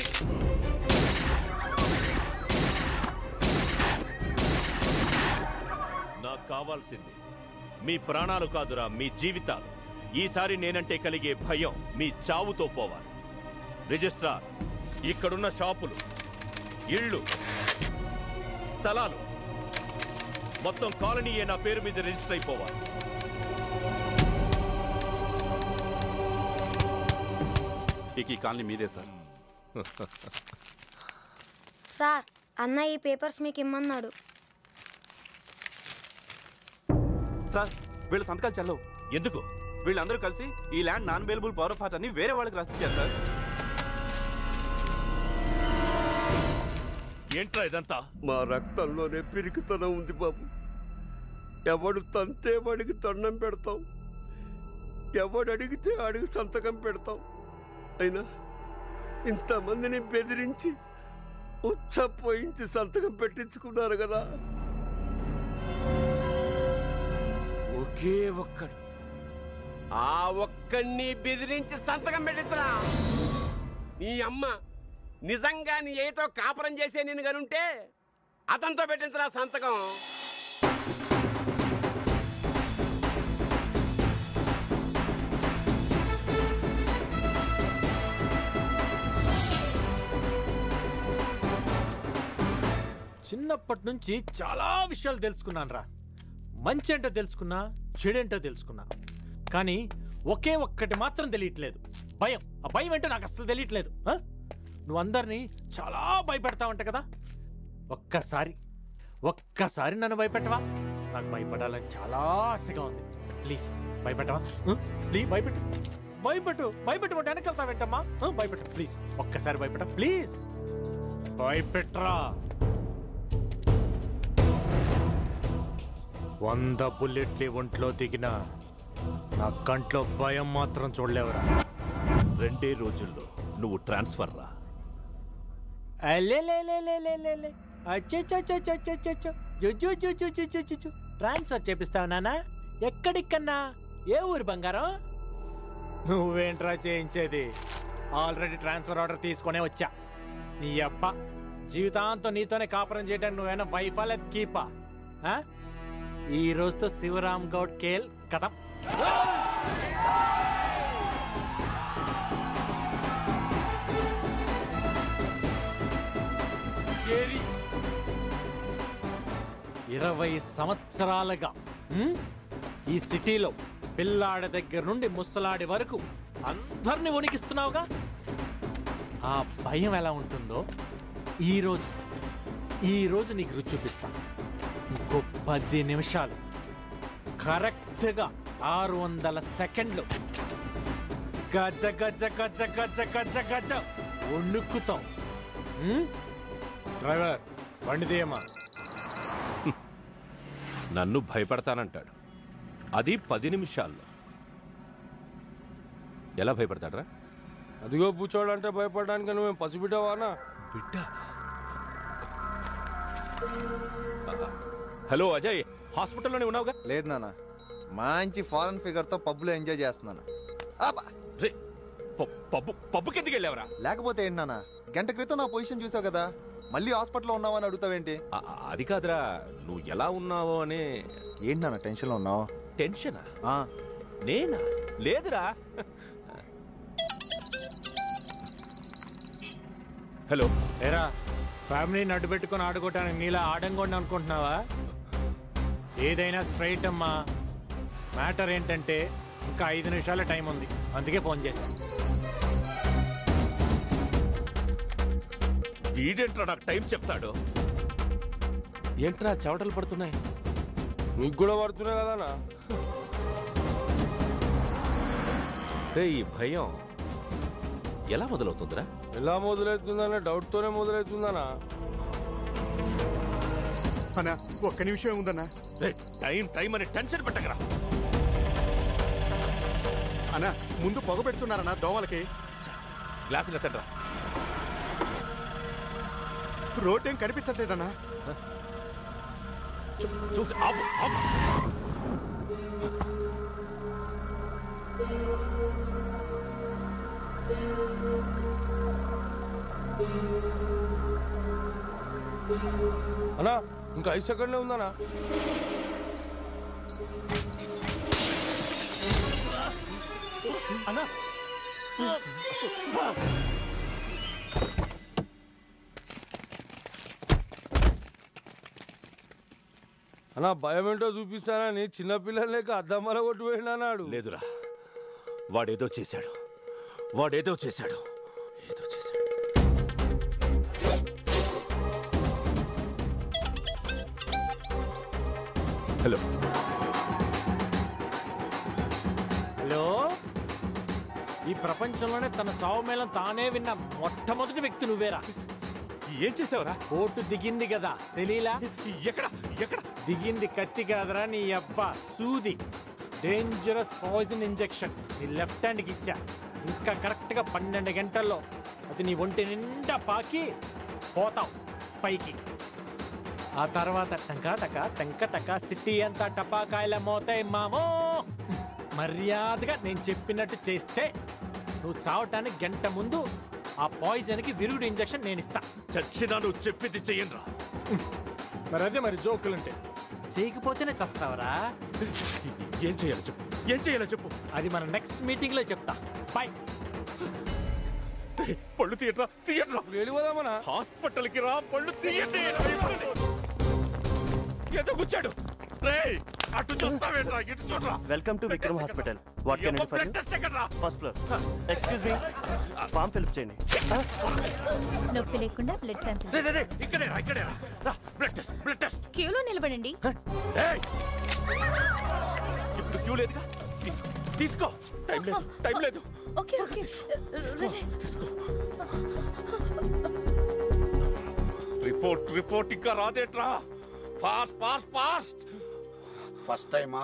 నాకు కావాల్సింది మీ ప్రాణాలు కాదురా మీ జీవితాలు ఈసారి నేనంటే కలిగే భయం మీ చావుతో పోవాలి రిజిస్ట్రార్ ఇక్కడున్న షాపులు ఇళ్ళు స్థలాలు మొత్తం కాలనీయే నా పేరు మీద రిజిస్టర్ అయిపోవాలి ఇక ఈ కాలనీ మీదే సార్ సార్ అన్న ఈ పేపర్స్ మీకు ఇమ్మన్నాడు సార్ వీళ్ళ సంతకాలు చల్లవు ఎందుకు వీళ్ళందరూ కలిసి ఈ land non available power of అని వేరే వాళ్ళకి రాసిచ్చారు సార్ ఏంట్రా ఇదంతా మా రక్తంలోనే పిరికితనం ఉంది బాబు ఎవడు తంతే వాడికి దండం పెడతాం ఎవడు అడిగితే అడిగి సంతకం పెడతాం అయినా ఇంతమందిని బెదిరించి ఉచ్చపోయించి సంతకం పెట్టించుకున్నారు కదా ఒకే ఒక్కడు ఆ ఒక్కడిని బెదిరించి సంతకం పెట్టించరా నీ అమ్మ నిజంగా నీ ఏతో కాపురం చేసే నేను గనుంటే అతనితో పెట్టించరా సంతకం చిన్నప్పటి నుంచి చాలా విషయాలు తెలుసుకున్నాను రా మంచి ఏంటో తెలుసుకున్నా చెడేంటో తెలుసుకున్నా కానీ ఒకే ఒక్కటి మాత్రం తెలియట్లేదు భయం ఆ భయం ఏంటో నాకు అసలు తెలియట్లేదు ఆ? నువ్వు అందరినీ చాలా భయపెడతా ఉంటా కదా ఒక్కసారి ఒక్కసారి నన్ను భయపెట్టవా నాకు భయపడాలని చాలా ఆశగా ఉంది ప్లీజ్ భయపెట్టవా ప్లీజ్ భయపెట్టు భయపెట్టు భయపెట్టు వెనకెళ్తా వెంటమ్మా ఆ, భయపెట్టు ప్లీజ్ ఒక్కసారి భయపెట్ట ప్లీజ్ భయపెట్రా వంద బుల్లెట్లు ఒంట్లో దిగిన నా కంట్లో భయం మాత్రం చూడలేవరా రెండే రోజుల్లో నువ్వు ట్రాన్స్ఫర్ రా ట్రాన్స్ఫర్ చేపిస్తావు నానా ఎక్కడికన్నా ఏ ఊరు బంగారం నువ్వేంట్రా చేయించేది ఆల్రెడీ ట్రాన్స్ఫర్ ఆర్డర్ తీసుకునే వచ్చా నీ అబ్బ జీవితాంతం నీతోనే కాపురం చేయడానికి నువ్వేనా వైఫా లేదా కీపా ఆ? ఈ రోజుతో శివరామ్ గౌడ్ కేల్ కథం ఏరి. ఇరవై సంవత్సరాలుగా ఉమ్, ఈ సిటీలో పిల్లాడి దగ్గర నుండి ముసలాడి వరకు అందరిని వణికిస్తున్నావుగా ఆ భయం ఎలా ఉంటుందో ఈ రోజు ఈ రోజు నీకు రుచి చూపిస్తా ఇంకో పది నిమిషాలు కరెక్ట్గా ఆరు వందల సెకండ్లు గజ గజ గజ గజ గజ గజ వణుకుతాం ఉమ్? డ్రైవర్ బండి తీయమ్మా నన్ను భయపడతానంటాడు అది పది నిమిషాల్లో ఎలా భయపడతాడ్రా అదిగో పూచోడంటే భయపడడానికి నువ్వేం పసిబిడ్డవానా బిడ్డ హలో అజయ్ హాస్పిటల్లోనే ఉన్నావుగా లేదు నాన్న మంచి ఫారెన్ ఫిగర్తో పబ్లో ఎంజాయ్ చేస్తున్నాను రే పబ్బు పబ్బుకి ఎందుకు వెళ్ళావరా లేకపోతే ఏంటి నాన్న గంట క్రితం నా పొజిషన్ చూసావు కదా మళ్ళీ హాస్పిటల్లో ఉన్నావని అడుగుతావేంటి అది కాదురా నువ్వు ఎలా ఉన్నావో అని ఏంటి నాన్న టెన్షన్లో ఉన్నావు టెన్షనా నేనా లేదురా హలో ఏరా ఫ్యామిలీని అడ్డు పెట్టుకొని ఆడుకోవటానికి నీలా ఆడంగొండి అనుకుంటున్నావా ఏదైనా స్ట్రైట్ అమ్మా మ్యాటర్ ఏంటంటే ఇంకా ఐదు నిమిషాల టైం ఉంది అందుకే ఫోన్ చేశాను వీడేంట్రా నాకు టైం చెప్తాడు ఏంట్రా చెవటలు పడుతున్నాయి నీకు కూడా పడుతున్నాయి కదనా రే ఈ భయం ఎలా మొదలవుతుందిరా ఎలా మొదలవుతుందనే డౌట్తోనే మొదలవుతుందనా అన్నా ఒక్క నిమిషం ఉందన్నా టైం టైం అని టెన్షన్ పెట్టకరా అన్నా ముందు పొగ పెడుతున్నారన్నా దోమలకి గ్లాసులు ఎత్తండ్రా రోడ్ ఏం కనిపించట్లేదన్నా చూసి ఆపు ఆపు అన్నా ఇంకా ఐదు సెకండ్లే ఉందనా అన్నా అన్నా భయం ఏంటో చూపిస్తానని చిన్నపిల్లలు లేక అద్దమ్మల కొట్టిపోయినా అన్నాడు లేదురా వాడేదో చేశాడు వాడేదో చేశాడు ఏదో చేశాడు హలో హలో ఈ ప్రపంచంలోనే తన చావు మేళం తానే విన్న మొట్టమొదటి వ్యక్తి నువ్వేరా ఏం చేసావురా ఓటు దిగింది కదా తెలీలా ఎక్కడ ఎక్కడ దిగింది కత్తి కాదరా నీ అబ్బా సూది డేంజరస్ పాయిజన్ ఇంజెక్షన్ నీ లెఫ్ట్ హ్యాండ్కి ఇచ్చా ఇంకా కరెక్ట్గా పన్నెండు గంటల్లో అది నీ ఒంటి నిండా పాకి పోతావు పైకి ఆ తర్వాత టంకా టక టంక టక సిటీ అంతా టపాకాయల మోతాయి మామో మర్యాదగా నేను చెప్పినట్టు చేస్తే నువ్వు చావటానికి గంట ముందు ఆ పాయిజన్కి విరుగుడు ఇంజెక్షన్ నేను ఇస్తా చచ్చినా నువ్వు చెప్పింది చెయ్యండిరా మరి అదే మరి జోకులుంటే చేయకపోతేనే చస్తావరా ఏం చేయాలో చెప్పు ఏం చేయాలో చెప్పు అది మన నెక్స్ట్ మీటింగ్ లో చెప్తా బాయ్ పళ్ళు తీయట్రా తీయట్రా వెళ్ళిపోదామనా హాస్పిటల్ కి రా పళ్ళు తీయండి ఏదో గుచ్చాడు రేయ్ అటు చూస్తావేంట్రా ఇటు చూడరా welcome to Vikram hospital what can I for blood test ఎక్కడ్రా first floor excuse me form fill up చేయండి నొప్పి లేకుండా బ్లడ్ శాంపిల్ రే, రే, రే, ఇక్కడే రా ఇక్కడే రా రా బ్లడ్ టెస్ట్ బ్లడ్ టెస్ట్ క్యూలో నిలబడండి ఏయ్! ఇప్పుడు క్యూ లేదుగా తీసుకో తీసుకో టైం లేదు టైం లేదు ఓకే ఓకే రిపోర్ట్ రిపోర్ట్ ఇంకా రాదేట్రా ఫాస్ట్ ఫాస్ట్ ఫాస్ట్ ఫస్ట్ టైమా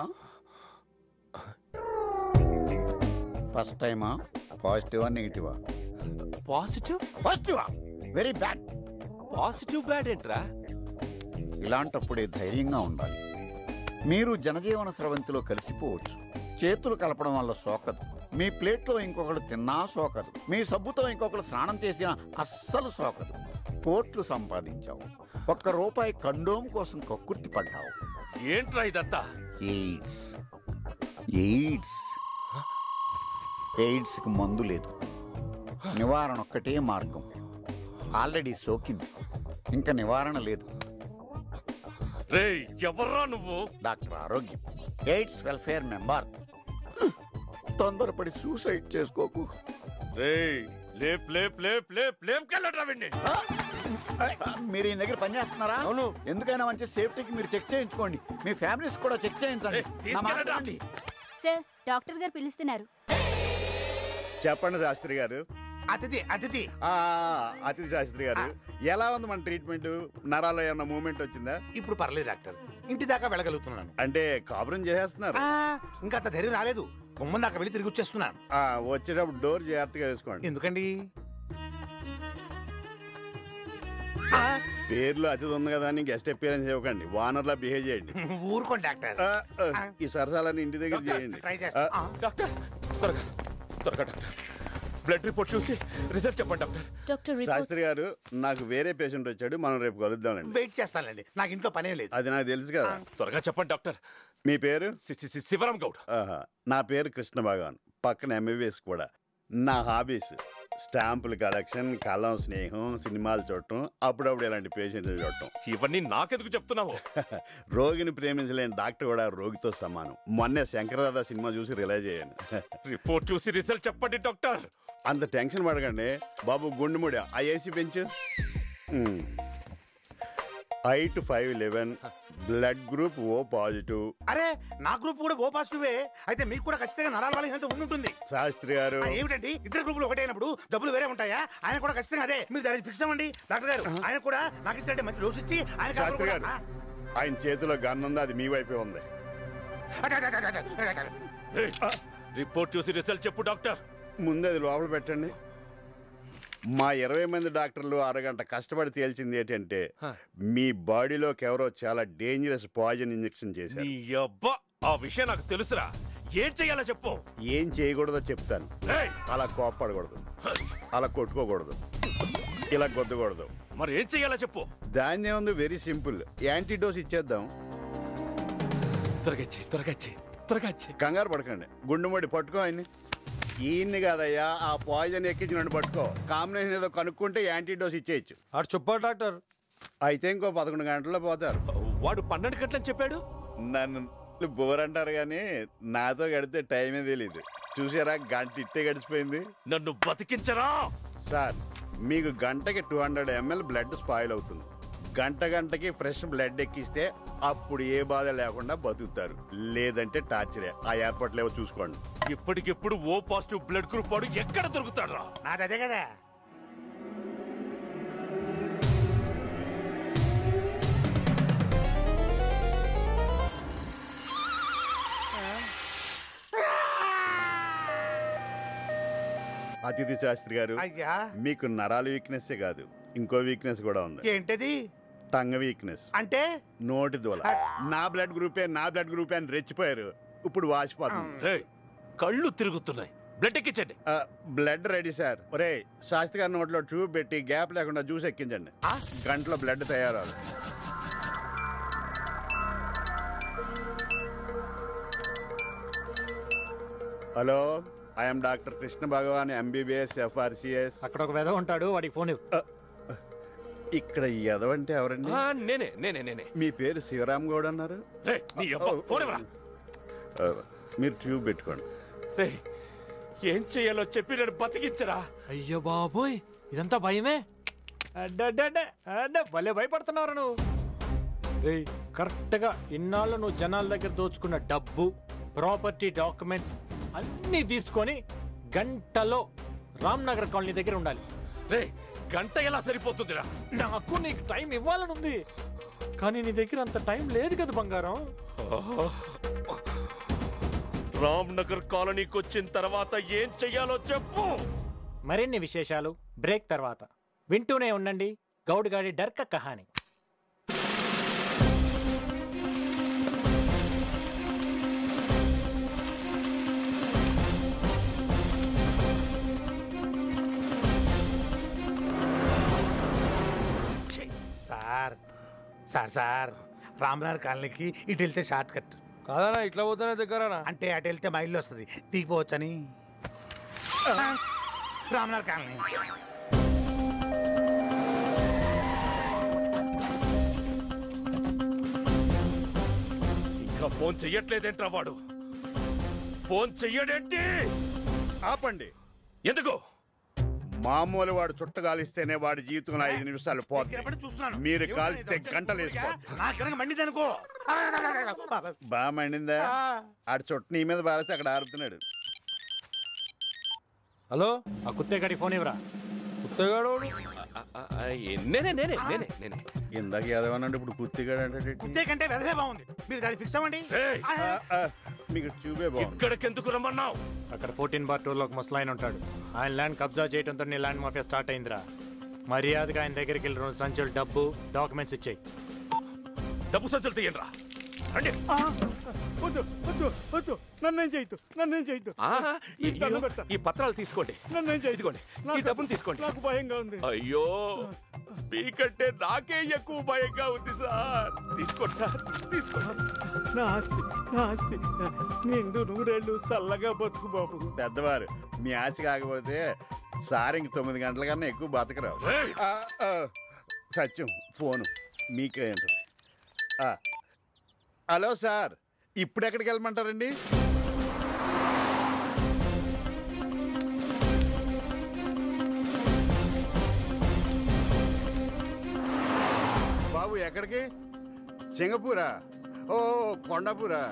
ఫస్ట్ టైమా పాజిటివా నెగిటివా పాజిటివ్ పాజిటివా వెరీ బ్యాడ్ పాజిటివ్ బ్యాడ్ ఏంట్రా ఇలాంటప్పుడే ధైర్యంగా ఉండాలి మీరు జనజీవన స్రవంతిలో కలిసిపోవచ్చు చేతులు కలపడం వల్ల సోకదు మీ ప్లేట్లో ఇంకొకరు తిన్నా సోకదు మీ సబ్బుతో ఇంకొకరు స్నానం చేసినా అస్సలు సోకదు కోట్లు సంపాదించావు ఒక్క రూపాయి కండోమ్ కోసం కక్కుర్తి పడ్డావు ఏంట్రా ఇదంతా ఎయిడ్స్ ఎయిడ్స్ ఎయిడ్స్కి మందు లేదు నివారణ ఒక్కటే మార్గం ఆల్రెడీ సోకింది ఇంకా నివారణ లేదు రే ఎవర్రా నువ్వు డాక్టర్ ఆరోగ్యం ఎయిడ్స్ వెల్ఫేర్ మెంబర్ తొందరపడి సూసైడ్ చేసుకోకు రే లేప్ లేప్ లేప్ లేప్ లేపుకెళ్ళట్రా విండి మీరు ఈ దగ్గర పని చేస్తున్నారా అవును ఎందుకైనా మంచి సేఫ్టీకి మీరు చెక్ చేయించుకోండి మీ ఫ్యామిలీస్ కూడా చెక్ చేయించండి నా మాట వినండి. సార్ డాక్టర్ గారు పిలుస్తున్నారు చెప్పండి శాస్త్రి గారు అతిథి అతిథి ఆ, అతిథి శాస్త్రి గారు ఎలా ఉంది మన ట్రీట్మెంట్ నరాల్లో ఏమన్నా మూమెంట్ వచ్చిందా ఇప్పుడు పర్లేదు డాక్టర్ ఇంటి దాకా వెళ్ళగలుగుతున్నాను అంటే కాపురం చేసేస్తున్నారు ఆ, ఇంకా అంత ధైర్యం రాలేదు గుమ్మం దాకా వెళ్ళి తిరిగి వచ్చేస్తున్నాను ఆ, వచ్చేటప్పుడు డోర్ జాగ్రత్తగా వేసుకోండి ఎందుకండి పేర్లు అతిథి ఉంది కదా అని గెస్ట్ అపియరెన్స్ ఇవ్వకండి వానర్లా బిహేవ్ చేయండి ఊరుకోండి డాక్టర్ ఆ, ఆ, ఈ సరసాలని ఇంటి దగ్గర చేయండి ట్రై చేస్తా ఆ, డాక్టర్ త్వరగా త్వరగా డాక్టర్ బ్లడ్ రిపోర్ట్ చూసి రిజల్ట్ చెప్పండి డాక్టర్ డాక్టర్ శాస్త్రి గారు నాకు వేరే పేషెంట్ వచ్చాడు మనం రేపు కలుద్దామండి వెయిట్ చేస్తానండి నాకు ఇంట్లో పనే లేదు అది నాకు తెలుసు కదా త్వరగా చెప్పండి డాక్టర్ మీ పేరు శివరాం గౌడ్ ఆహా. నా పేరు కృష్ణ భగవాన్ పక్కన ఎంబీబీఎస్ కూడా నా హాబీస్ స్టాంపుల కలెక్షన్ కలం స్నేహం సినిమాలు చూడటం అప్పుడప్పుడు ఇలాంటి పేషెంట్లు చూడటం ఇవన్నీ నాకెందుకు చెప్తున్నావు రోగిని ప్రేమించలేని డాక్టర్ కూడా రోగితో సమానం మొన్నే శంకరదాద సినిమా చూసి రిలైజ్ అయ్యాను రిపోర్ట్ చూసి రిజల్ట్ చెప్పండి డాక్టర్ అంత టెన్షన్ పడకండి బాబు గుండెముడి ఆ ఏసీ పెంచు height five eleven blood group O positive అరే నా గ్రూప్ కూడా ఓ పాజిటివే అయితే మీకు కూడా ఖచ్చితంగా నరాల వాళ్ళ ఉంటుంది శాస్త్రి గారు ఆ, ఏమిటండి ఇద్దరు గ్రూపులు ఒకటైనప్పుడు డబ్బులు వేరే ఉంటాయా ఆయన కూడా ఖచ్చితంగా అదే మీరు దానికి ఫిక్స్ అవ్వండి డాక్టర్ గారు ఆయన కూడా నాకు ఇచ్చినట్టే మంచి డోస్ ఇచ్చి ఆయన కాపురం శాస్త్రి కూడా- గారు ఆ, ఆయన చేతిలో గన్ ఉంది అది మీ వైపే ఉంది అట, అట, అట, అట, అట, అట. రిపోర్ట్ చూసి రిజల్ట్ చెప్పు డాక్టర్ ముందు అది లోపల పెట్టండి మా ఇరవై మంది డాక్టర్లు అరగంట కష్టపడి తేల్చింది ఏంటంటే మీ బాడీలోకి ఎవరో చాలా డేంజరస్ పాయిజన్ ఇంజెక్షన్ చేశారు నీ అబ్బా ఆ విషయం నాకు తెలుసురా ఏం చెయ్యాలో చెప్పు ఏం చేయకూడదో చెప్తాను అలా కోప్పడకూడదు అలా కొట్టుకోకూడదు ఇలా గొద్దకూడదు మరి ఏం చెయ్యాలో చెప్పు దాన్ని ఏముంది వెరీ సింపుల్ యాంటీడోస్ ఇచ్చేద్దాం త్వరగా ఇచ్చి త్వరగా ఇచ్చి త్వరగా ఇచ్చి కంగారు పడకండి గుండెమడి పట్టుకో ఆయన్ని ఈయన్ని కాదయ్యా ఆ పాయిజన్ ఎక్కించినట్టు పట్టుకో కాంబినేషన్ ఏదో కనుక్కుంటే యాంటీడోస్ ఇచ్చేయచ్చు అటు చెప్పా డాక్టర్ అయితే ఇంకో పదకొండు గంటల్లో పోతారు వాడు పన్నెండు గంటలని చెప్పాడు నన్ను బోర్ అంటారు కానీ నాతో గడితే టైమే తెలీదు చూసారా గంట ఇట్టే గడిచిపోయింది నన్ను బతికించరా సార్ మీకు గంటకి two hundred ML blood spoil అవుతుంది గంట గంటకి ఫ్రెష్ బ్లడ్ ఎక్కిస్తే అప్పుడు ఏ బాధ లేకుండా బతుకుతారు లేదంటే టార్చరే ఆ ఏర్పాట్లు ఏవో చూసుకోండి ఇప్పటికిప్పుడు ఓ పాజిటివ్ బ్లడ్ గ్రూప్ వాడు ఎక్కడ దొరుకుతాడు రా నాది అదే కదా అతిథి శాస్త్రి గారు అయ్యా మీకు నరాల వీక్నెస్ కాదు ఇంకో వీక్నెస్ కూడా ఉంది ఏంటది టంగ్ వీక్నెస్ అంటే నోటి దూల నా బ్లడ్ గ్రూపే నా బ్లడ్ గ్రూపే అని రెచ్చిపోయారు ఇప్పుడు వాసిపోతుంది కళ్ళు తిరుగుతున్నాయి బ్లడ్ ఎక్కించండి బ్లడ్ రెడీ సార్ ఒరే శాస్త్రి గారి నోట్లో ట్యూబ్ పెట్టి గ్యాప్ లేకుండా జ్యూస్ ఎక్కించండి గంటలో బ్లడ్ తయారవ్వాలి hello I'm doctor Krishna Bhagavan MBBS FRCS అక్కడ ఒక వెధ ఉంటాడు వాడికి ఫోన్ ఇక్కడ ఈ ఎదవంటే ఎవరండి ఆ, నేనే నేనే నేనే మీ పేరు శివరామ్ గౌడ్ అన్నారు రేయ్, నీ అబ్బ, ఫోన్ ఇవ్వరా? ఆ, మీరు ట్యూబ్ పెట్టుకోండి రేయ్, ఏం చెయ్యాలో చెప్పి నేను బతికించరా అయ్యో బాబోయ్ ఇదంతా భయమే అడ్డడ్డడ్డే, అడ్డ, భలే భయపడుతున్నావు నువ్వు రేయ్ కరెక్ట్గా ఇన్నాళ్ళు నువ్వు జనాల దగ్గర దోచుకున్న డబ్బు ప్రాపర్టీ డాక్యుమెంట్స్ అన్నీ తీసుకొని గంటలో రామ్నగర్ కాలనీ దగ్గర ఉండాలి రే గంట ఎలా సరిపోతుందిరా నాకు నీకు టైం ఇవ్వాలనుంది కానీ నీ దగ్గర అంత టైం లేదు కదా బంగారం రామ్ నగర్ కాలనీకి వచ్చిన తర్వాత ఏం చెయ్యాలో చెప్పు మరిన్ని విశేషాలు బ్రేక్ తర్వాత వింటూనే ఉండండి గౌడ్ గాడి డర్క కహాని సార్ సార్ సార్ రామనాథ్ కాలనీకి ఇటు వెళ్తే షార్ట్ కట్ కాదన్నా ఇట్లా పోతేనే దగ్గరనా అంటే అటు వెళ్తే మా ఇల్లు వస్తుంది దిగిపోవచ్చని రామనాథ్ కాలనీ ఇంకా ఫోన్ చెయ్యట్లేదేంట్రా వాడు ఫోన్ చెయ్యడేంటి ఆపండి ఎందుకు మామూలు వాడు చుట్ట కాలిస్తేనే వాడి జీవితంలో ఐదు నిమిషాలు ఎప్పుడు చూస్తున్నాను. పోతుంది మీరు కాలిస్తే గంటలు వేసుకో నాకు కనుక మండిది అనుకో బాగా మండిందా ఆడు చుట్ట నీ మీద బారేసి అక్కడ ఆడుతున్నాడు హలో ఆ కుత్తేగాడి ఫోన్ ఇవ్వరా కుత్తేగాడు నేనే నేనే నేనే నేనే ఇందాక ఏదవన్నాడు ఇప్పుడు కుత్తిగాడు అంటే కుత్తే కంటే వెదవే బాగుంది మీరు దాన్ని ఫిక్స్ అవ్వండి మీకు ట్యూబే బాగుంది ఇక్కడికెందుకు రమ్మన్నావు అక్కడ ఫోర్టీన్ బార్ టూలో ఒక ముసలాయన ఉంటాడు ఆయన ల్యాండ్ కబ్జా చేయడంతో నీ ల్యాండ్ మాఫియా స్టార్ట్ అయిందిరా మర్యాదగా ఆయన దగ్గరికి వెళ్ళి రెండు సంచులు డబ్బు డాక్యుమెంట్స్ ఇచ్చేయి డబ్బు సంచులు తీయండిరా రండి వద్దు వద్దు వద్దు నన్నేం చేయొద్దు నన్నేం చేయొద్దు ఆ, ఈ- నీకు దండం పెడతా. ఈ పత్రాలు తీసుకోండి నన్నేం చేయొద్దు ఇదిగోండి ఈ నాకు- డబ్బును తీసుకోండి నాకు భయంగా ఉంది అయ్యో మీకంటే నాకే ఎక్కువ భయంగా ఉంది సార్ తీసుకోండి సార్ తీసుకోండి నా ఆస్తి నా ఆస్తి నిండు నూరేళ్ళు చల్లగా బతుకు బాబు పెద్దవారు మీ ఆశ కాకపోతే సార్ ఇంక తొమ్మిది గంటల కన్నా ఎక్కువ బతకరావు ఆ, ఆ, సత్యం ఫోను మీకే ఉంటుంది ఆ, హలో సార్ ఇప్పుడు ఎక్కడికి వెళ్ళమంటారండి బాబు ఎక్కడికి సింగపూరా ఓ కొండాపూరా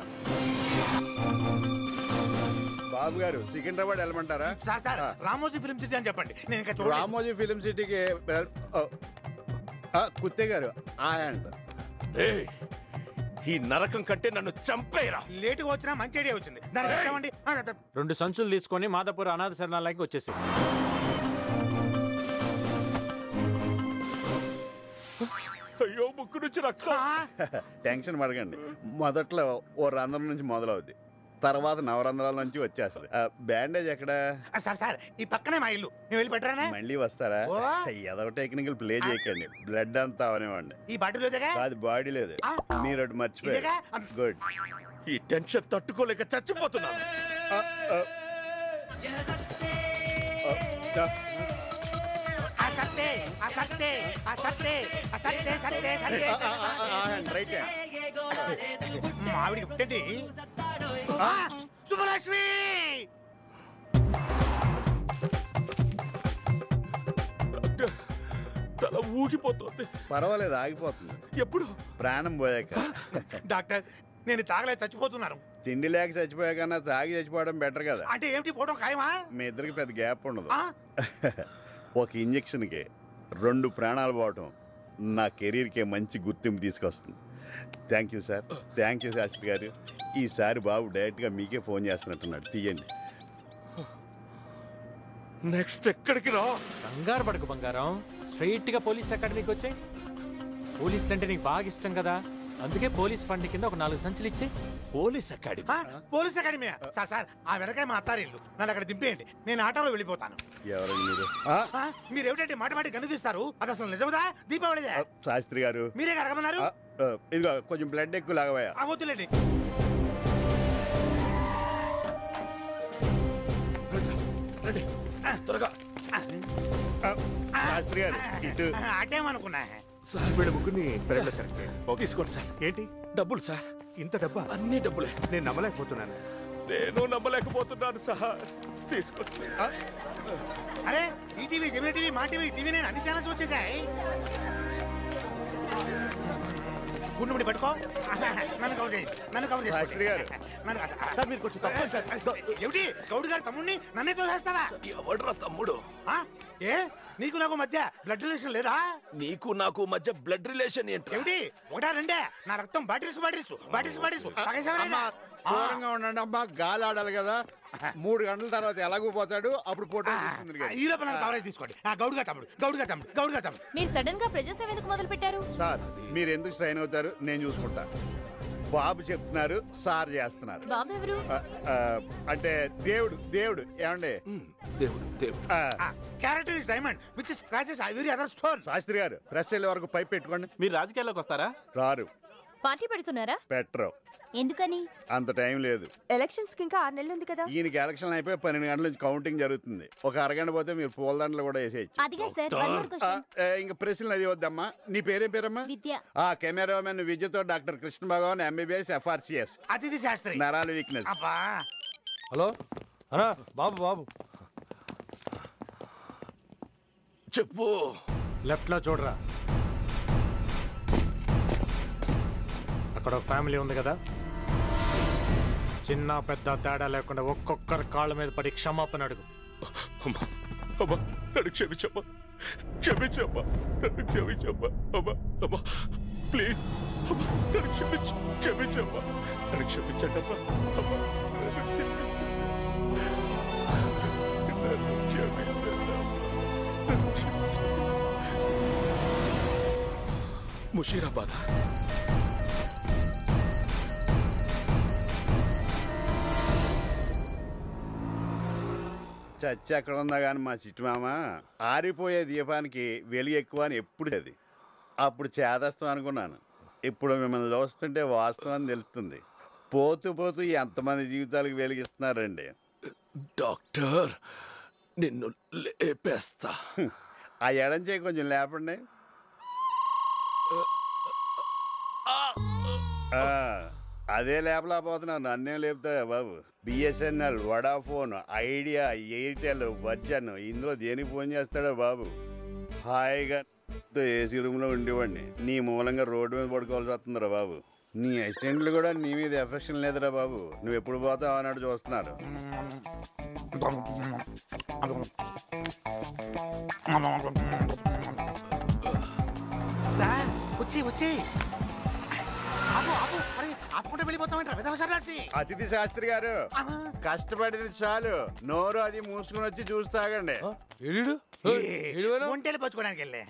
బాబు గారు సికింద్రాబాద్ వెళ్ళమంటారా సార్ సార్ ఆ. రామోజీ ఫిల్మ్ సిటీ అని చెప్పండి నేను ఇంకా చూడలేదు. రామోజీ ఫిలిం సిటీకి వెల్- ఓ, ఆ, కుత్తే గారు ఆ హ్యాండ్ ఏయ్, ఈ నరకం కంటే నన్ను చంపేరా లేటుగా వచ్చినా మంచి ఐడియా వచ్చింది దాన్ని ఫిక్స్ అవ్వండి ఆ, ఆ, రెండు సంచులు తీసుకొని మాదాపూర్ అనాథ శరణాలయానికి వచ్చేసి అయ్యో ముక్కు నుంచి రక్తం టెన్షన్ పడకండి మొదట్లో ఓ రంధ్రం నుంచి మొదలవుద్ది తర్వాత నవరంధ్రాల నుంచి వచ్చేస్తుంది ఆ, బ్యాండేజ్ ఎక్కడ ఆ, సార్ సార్ ఈ పక్కనే మా ఇల్లు నేను వెళ్ళి పెట్టరానా మళ్ళీ వస్తారా ఓ. ఏదో టెక్నికల్ ప్లే చేయకండి బ్లడ్ అంతా అవనివ్వండి ఈ బాటిల్ లేదుగా కాదు బాడీ లేదు మీరు ఒకటి మర్చిపోయారు ఇదేగా? గుడ్ ఈ టెన్షన్ తట్టుకోలేక చచ్చిపోతున్నాను ఆ సత్తే ఆ సత్తే ఆ సత్తే ఆ సత్తే సత్తే సత్తే రైట్ మా ఆవిడికి పుట్టండి ఆ, శుభలక్ష్మి తల ఊగిపోతుంది పర్వాలేదు ఆగిపోతుంది ఎప్పుడు ప్రాణం పోయాక డాక్టర్ నేను తాగలే చచ్చిపోతున్నాను తిండి లేక చచ్చిపోయాకన్నా తాగి చచ్చిపోవడం బెటర్ కదా అంటే ఏమిటి ఫోటో ఖాయమా మీ ఇద్దరికి పెద్ద గ్యాప్ ఉండదు ఆ? ఒక ఇంజక్షన్కి రెండు ప్రాణాలు పోవటం నా కెరీర్కే మంచి గుర్తింపు తీసుకొస్తుంది thank you sir thank you Shastri garu ఈసారి బాబు డైరెక్ట్గా మీకే ఫోన్ చేస్తున్నట్టున్నాడు తీయండి నెక్స్ట్ ఎక్కడికి రా కంగారు పడకు బంగారం స్ట్రైట్ గా పోలీస్ అకాడమీకి వచ్చాయి పోలీసులు అంటే నీకు బాగా ఇష్టం కదా అందుకే పోలీస్ ఫండ్ కింద ఒక నాలుగు సంచులు ఇచ్చే పోలీస్ అకాడమీ ఆ, పోలీస్ అకాడమీ సార్ సార్ ఆ వెనకాయ మా అత్తారిల్లు నన్ను అక్కడ దింపేయండి నేను ఆటోలో వెళ్ళిపోతాను ఎవరండి మీరు ఆ, మీరు ఏమిటంటే మాట మాట గనుదిస్తారు అది అసలు నిజమదా దీపావళిదే శాస్త్రి గారు మీరే అడగమన్నారు ఆ, ఆ, ఇదిగో కొంచెం బ్లడ్ ఎక్కువ లాగవయ్యా ఆ వద్దులేండి రండి త్వరగా ఆ, శాస్త్రి గారు ఇటు అటేమనుకున్నా సార్ వీళ్ళ ముగ్గురిని పెరట్లో సెలెక్ట్ చేయండి తీసుకోండి సార్ ఏంటి డబ్బులు సార్ ఇంత డబ్బా అన్ని డబ్బులే నేను నమ్మలేకపోతున్నాను నేను నమ్మలేకపోతున్నాను సార్ తీసుకోండి అరే ETV Gemini TV Maa TV TV నేను అన్ని ఛానల్స్ వచ్చేసాయి గుండు పట్టుకో నన్ను కవర్ చేయండి నన్ను కవర్ చేసి శాస్త్రి గారు. సార్ మీరు కొంచెం తక్కువ ఏమిటి గౌడ్ గారు తమ్ముడిని నన్నే తోసేస్తావా ఎవడ్రా తమ్ముడు ఆ? ఏ నీకు నాకు మధ్య బ్లడ్ రిలేషన్ లేదా నీకు నాకు మధ్య బ్లడ్ రిలేషన్ ఏంటి ఏమిటి ఒకటా రెండే నా రక్తం బాటిల్స్ బాటిల్స్ బాటిల్స్ బాటిల్స్ అమ్మా, దూరంగా ఉండండి అమ్మా గాలి ఆడాలి కదా మూడు గంటల తర్వాత ఎలాగూ పోతాడు అప్పుడు ఫోటో తీసుకుంది కదా. ఈ లోపల నాకు కవరేజ్ తీసుకోండి ఆ, గౌడ్గా తమ్ముడు గౌడ్గా తమ్ముడు గౌడ్గా తమ్ముడు మీరు సడన్ గా ప్రజాసేవ ఎందుకు మొదలు పెట్టారు సార్ మీరు ఎందుకు స్ట్రైన్ అవుతారు నేను చూసుకుంటా బాబు చెప్తున్నారు సార్ చేస్తున్నారు బాబు ఎవరు ఆ, ఆ, అంటే దేవుడు దేవుడు ఏమండి దేవుడు దేవుడు character is diamond which is scratches ivory other stone Shastri garu press వెళ్ళే వరకు పైప్ పెట్టుకోండి మీరు రాజకీయాల్లోకి వస్తారా రారు పార్టీ పెడుతున్నారా పెట్టరు ఎందుకని అంత టైం లేదు ఎలక్షన్స్ కి ఇంకా ఆరు నెలలు ఉంది కదా ఈయనకి ఎలక్షన్ అయిపోయి పన్నెండు గంటల నుంచి కౌంటింగ్ జరుగుతుంది ఒక అరగంట పోతే మీరు పూలదండలు కూడా వేసేయచ్చు అదిగా సార్ వన్ మోర్ ఆ, క్వశ్చన్ ఆ, ఇంకా ప్రశ్నలు అది వద్దమ్మా నీ పేరేం పేరమ్మా విద్య ఆ కెమెరామెన్ విద్యతో doctor Krishna Bhagavan MBBS FRCS అతిథి శాస్త్రి నరాల వీక్నెస్ అబ్బా హలో అన్నా బాబు బాబు చెప్పు లెఫ్ట్ లో చూడరా అక్కడ ఒక ఫ్యామిలీ ఉంది కదా చిన్న పెద్ద తేడా లేకుండా ఒక్కొక్కరి కాళ్ళ మీద పడి క్షమాపణ అడుగు అమ్మా అమ్మా నన్ను క్షమించమ్మా క్షమించమ్మా నన్ను క్షమించమ్మా అమ్మా అమ్మా ప్లీజ్ అమ్మా నన్ను క్షమించు క్షమించమ్మా నన్ను క్షమించండి అమ్మా అమ్మా నన్ను క్షమించు. నన్ను క్షమించండి అమ్మా. నన్ను క్షమించు. ముషీరాబాద్ చచ్చి ఎక్కడ ఉందా కానీ మా చిట్టు మామ ఆరిపోయే దీపానికి వెలుగు ఎక్కువ అని ఎప్పుడు అది అప్పుడు చేదస్తాం అనుకున్నాను ఇప్పుడు మిమ్మల్ని చూస్తుంటే వాస్తవం అని తెలుస్తుంది పోతూ పోతూ ఎంతమంది జీవితాలకు వెలిగిస్తున్నారండి డాక్టర్ నిన్ను లేపేస్తా ఆ ఎడం చేయి కొంచెం లేపండి ఆ, అదే లేపలేకపోతున్నాను నన్నే లేపుతాయా బాబు BSNL Vodafone Idea Airtel Virgin ఇందులో దేనికి ఫోన్ చేస్తాడో బాబు హాయిగా ఏసీ రూమ్లో ఉండేవాడిని నీ మూలంగా రోడ్డు మీద పడుకోవాల్సి వస్తుందిరా బాబు నీ అసిస్టెంట్లు కూడా నీ మీద ఎఫెక్షన్ లేదురా బాబు నువ్వు ఎప్పుడు పోతావు అన్నట్టు చూస్తున్నారు రా, వచ్చి వచ్చి ఆపు ఆపు అరే ఆపకుండా వెళ్ళిపోతామంటారా విధవ సన్నాసి అతిథి శాస్త్రి గారు కష్టపడింది చాలు నోరు అది మూసుకుని వచ్చి చూస్తాగండి ఒంటెలు పచ్చుకోవడానికి వెళ్ళే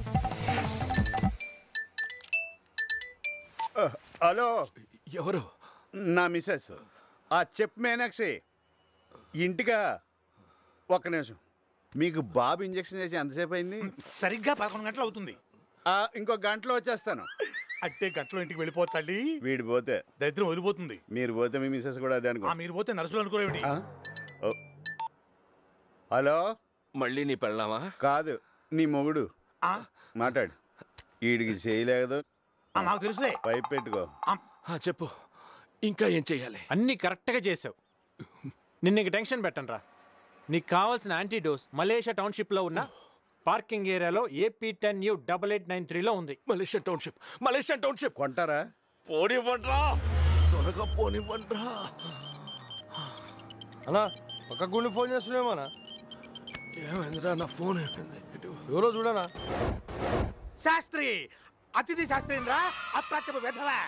హలో ఎవరు నా మిస్సెస్ ఆ చెప్ మీనాక్షి ఇంటికా ఒక్క నిమిషం మీకు బాబు ఇంజెక్షన్ చేసి ఎంతసేపు అయింది సరిగ్గా పదకొండు గంటలు అవుతుంది ఆ, ఇంకో గంటలో వచ్చేస్తాను అంటే గంటలో ఇంటికి వెళ్ళిపోవచ్చండి వీడు పోతే దరిద్రం వదిలిపోతుంది మీరు పోతే మీ మిస్సెస్ కూడా అదే ఆ అనుకో మీరు పోతే నర్సులు అనుకోరేమిటి ఆ? ఓ. హలో మళ్ళీ నీ పెళ్ళామా కాదు నీ మొగుడు ఆ? మాట్లాడు వీడికి చేయలేదు ఆ, మాకు తెలుసులే పైప్ పెట్టుకో ఆ, చెప్పు ఇంకా ఏం చెయ్యాలి అన్ని కరెక్ట్గా చేసావు నిన్న ఇంక టెన్షన్ పెట్టండి రా నీకు కావాల్సిన యాంటీడోస్ మలేషియా టౌన్షిప్లో ఉన్న పార్కింగ్ ఏరియాలో AP ten U double eight nine త్రీలో ఉంది మలేషియన్ టౌన్షిప్ మలేషియన్ టౌన్షిప్ కొంటారా పోనివ్వండ్రా త్వరగా పోనివ్వండ్రా అన్నా పక్క గుండి ఫోన్ చేస్తున్నామన్నా ఏమైందిరా నా ఫోన్ అయిపోయింది ఎవరో చూడనా శాస్త్రి అతిథి శాస్త్రి రా అప్రాచ్యపు వెధవా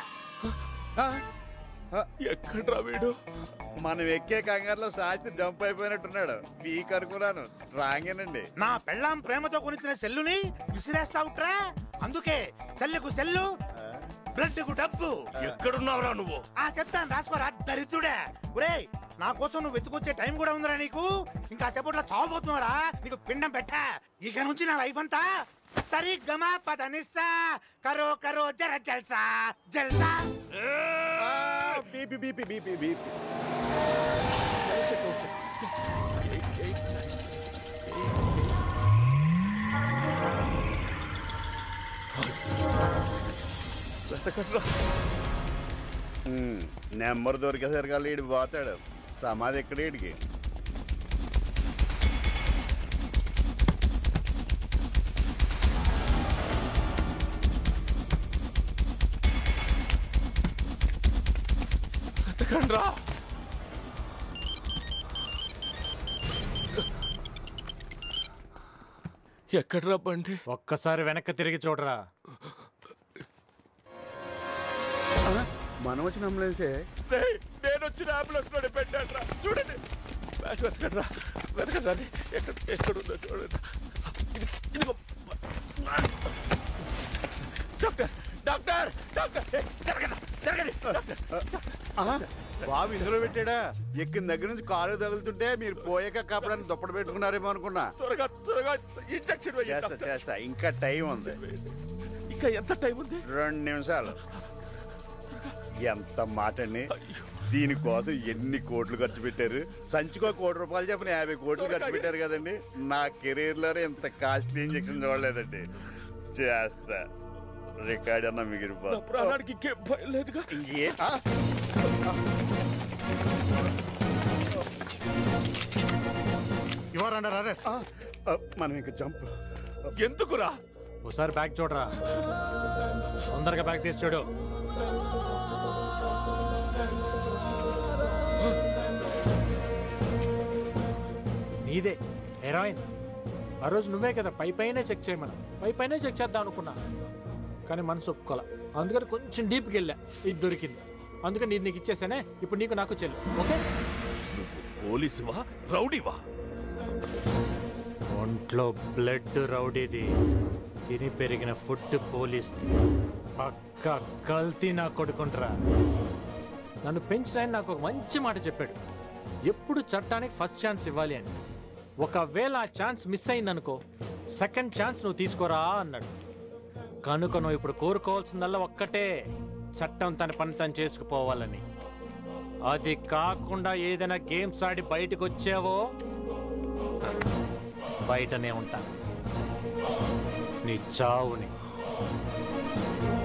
ఎక్కడ్రా వీడు మనం ఎక్కే కంగారులో శాస్త్రి జంప్ అయిపోయినట్టున్నాడు వీక్ అనుకున్నాను స్ట్రాంగేనండి నా పెళ్ళాం ప్రేమతో కొనిచ్చిన సెల్లుని విసిరేస్తావుట్రా అందుకే సెల్లుకు సెల్లు బ్లడ్ కు డబ్బు ఎక్కడున్నావురా నువ్వు ఆ చెప్తాను రాసుకోరా దరిద్రుడే ఒరేయ్ నా కోసం నువ్వు వెతుకొచ్చే టైం కూడా ఉందిరా నీకు ఇంకా సేపట్లో చావబోతున్నారా నీకు పిండం పెట్టా ఇక నుంచి నా లైఫ్ అంతా సరి గమా పద నిస్సా కరో కరో జర జల్సా జల్సా బీపీ బీపీ బీపీ బీపీ ఉమ్, నెంబర్ దొరికేసరికి వీడు పోతాడు సమాధి ఎక్కడ వీడికి ఎత్తకండ్రా ఎక్కడ్రా బండి ఒక్కసారి వెనక్కి తిరిగి చూడరా మనం వచ్చిన అంబులెన్సే రేయ్, నేను వచ్చిన అంబులెన్స్ లోనే పెట్టాడ్రా చూడండి బ్యాగ్ వెతకండ్రా వెతకండి ఎక్కడ ఎక్కడుందో చూడండి ఇది- ఇదిగో డాక్టర్ డాక్టర్ డాక్టర్ ఏ, జరగండి జరగండి డాక్టర్ బాబు ఇందులో పెట్టాడా ఎక్కిన దగ్గర నుంచి కాలు తగులుతుంటే మీరు పోయాక కాపడానికి దుప్పటి పెట్టుకున్నారేమో అనుకున్నా త్వరగా త్వరగా ఇంజక్షన్ చేస్తా చేస్తా ఇంకా టైం ఉంది ఇంకా ఎంత టైం ఉంది రెండు నిమిషాలు ఎంత మాటని దీనికోసం ఎన్ని కోట్లు ఖర్చు పెట్టారు సంచికో కోటి రూపాయలు చెప్పిన యాభై కోట్లు ఖర్చు పెట్టారు కదండి నా కెరీర్ లోనే ఇంత కాస్ట్లీ ఇంజక్షన్ చూడలేదండి చేస్తా రికార్డ్ అన్న నా మిగిలిపో ప్రాణానికి ఇంకేం భయం లేదుగా ఇంకే ఆ? యువర్ అండర్ అరెస్ట్ ఆ, మనం ఇంకా జంప్ ఎందుకురా ఒకసారి బ్యాగ్ చూడరా తొందరగా బ్యాగ్ తీసి చూడు నీదే హెరాయిన్ ఆ రోజు నువ్వే కదా పై పైనే చెక్ చేయమన్నా పై పైనే చెక్ చేద్దాం అనుకున్నా కానీ మనసు ఒప్పుకోలే అందుకని కొంచెం డీప్కి వెళ్ళా ఇది దొరికింది అందుకని నీది నీకు ఇచ్చేసానే ఇప్పుడు నీకు నాకు చెల్లు ఓకే పోలీసువా రౌడీవా ఒంట్లో బ్లడ్ రౌడీది తిని పెరిగిన ఫుడ్ పోలీస్ది పక్క కల్తీ నా కొడుకుంటారా నన్ను పెంచిన ఆయన నాకు ఒక మంచి మాట చెప్పాడు ఎప్పుడు చట్టానికి ఫస్ట్ ఛాన్స్ ఇవ్వాలి అని ఒకవేళ ఆ ఛాన్స్ మిస్ అయిందనుకో సెకండ్ ఛాన్స్ నువ్వు తీసుకోరా అన్నాడు కనుక నువ్వు ఇప్పుడు కోరుకోవాల్సిందల్లా ఒక్కటే చట్టం తన పని తను చేసుకుపోవాలని అది కాకుండా ఏదైనా గేమ్స్ ఆడి బయటకు వచ్చావో బయటనే ఉంటాను నీ చావుని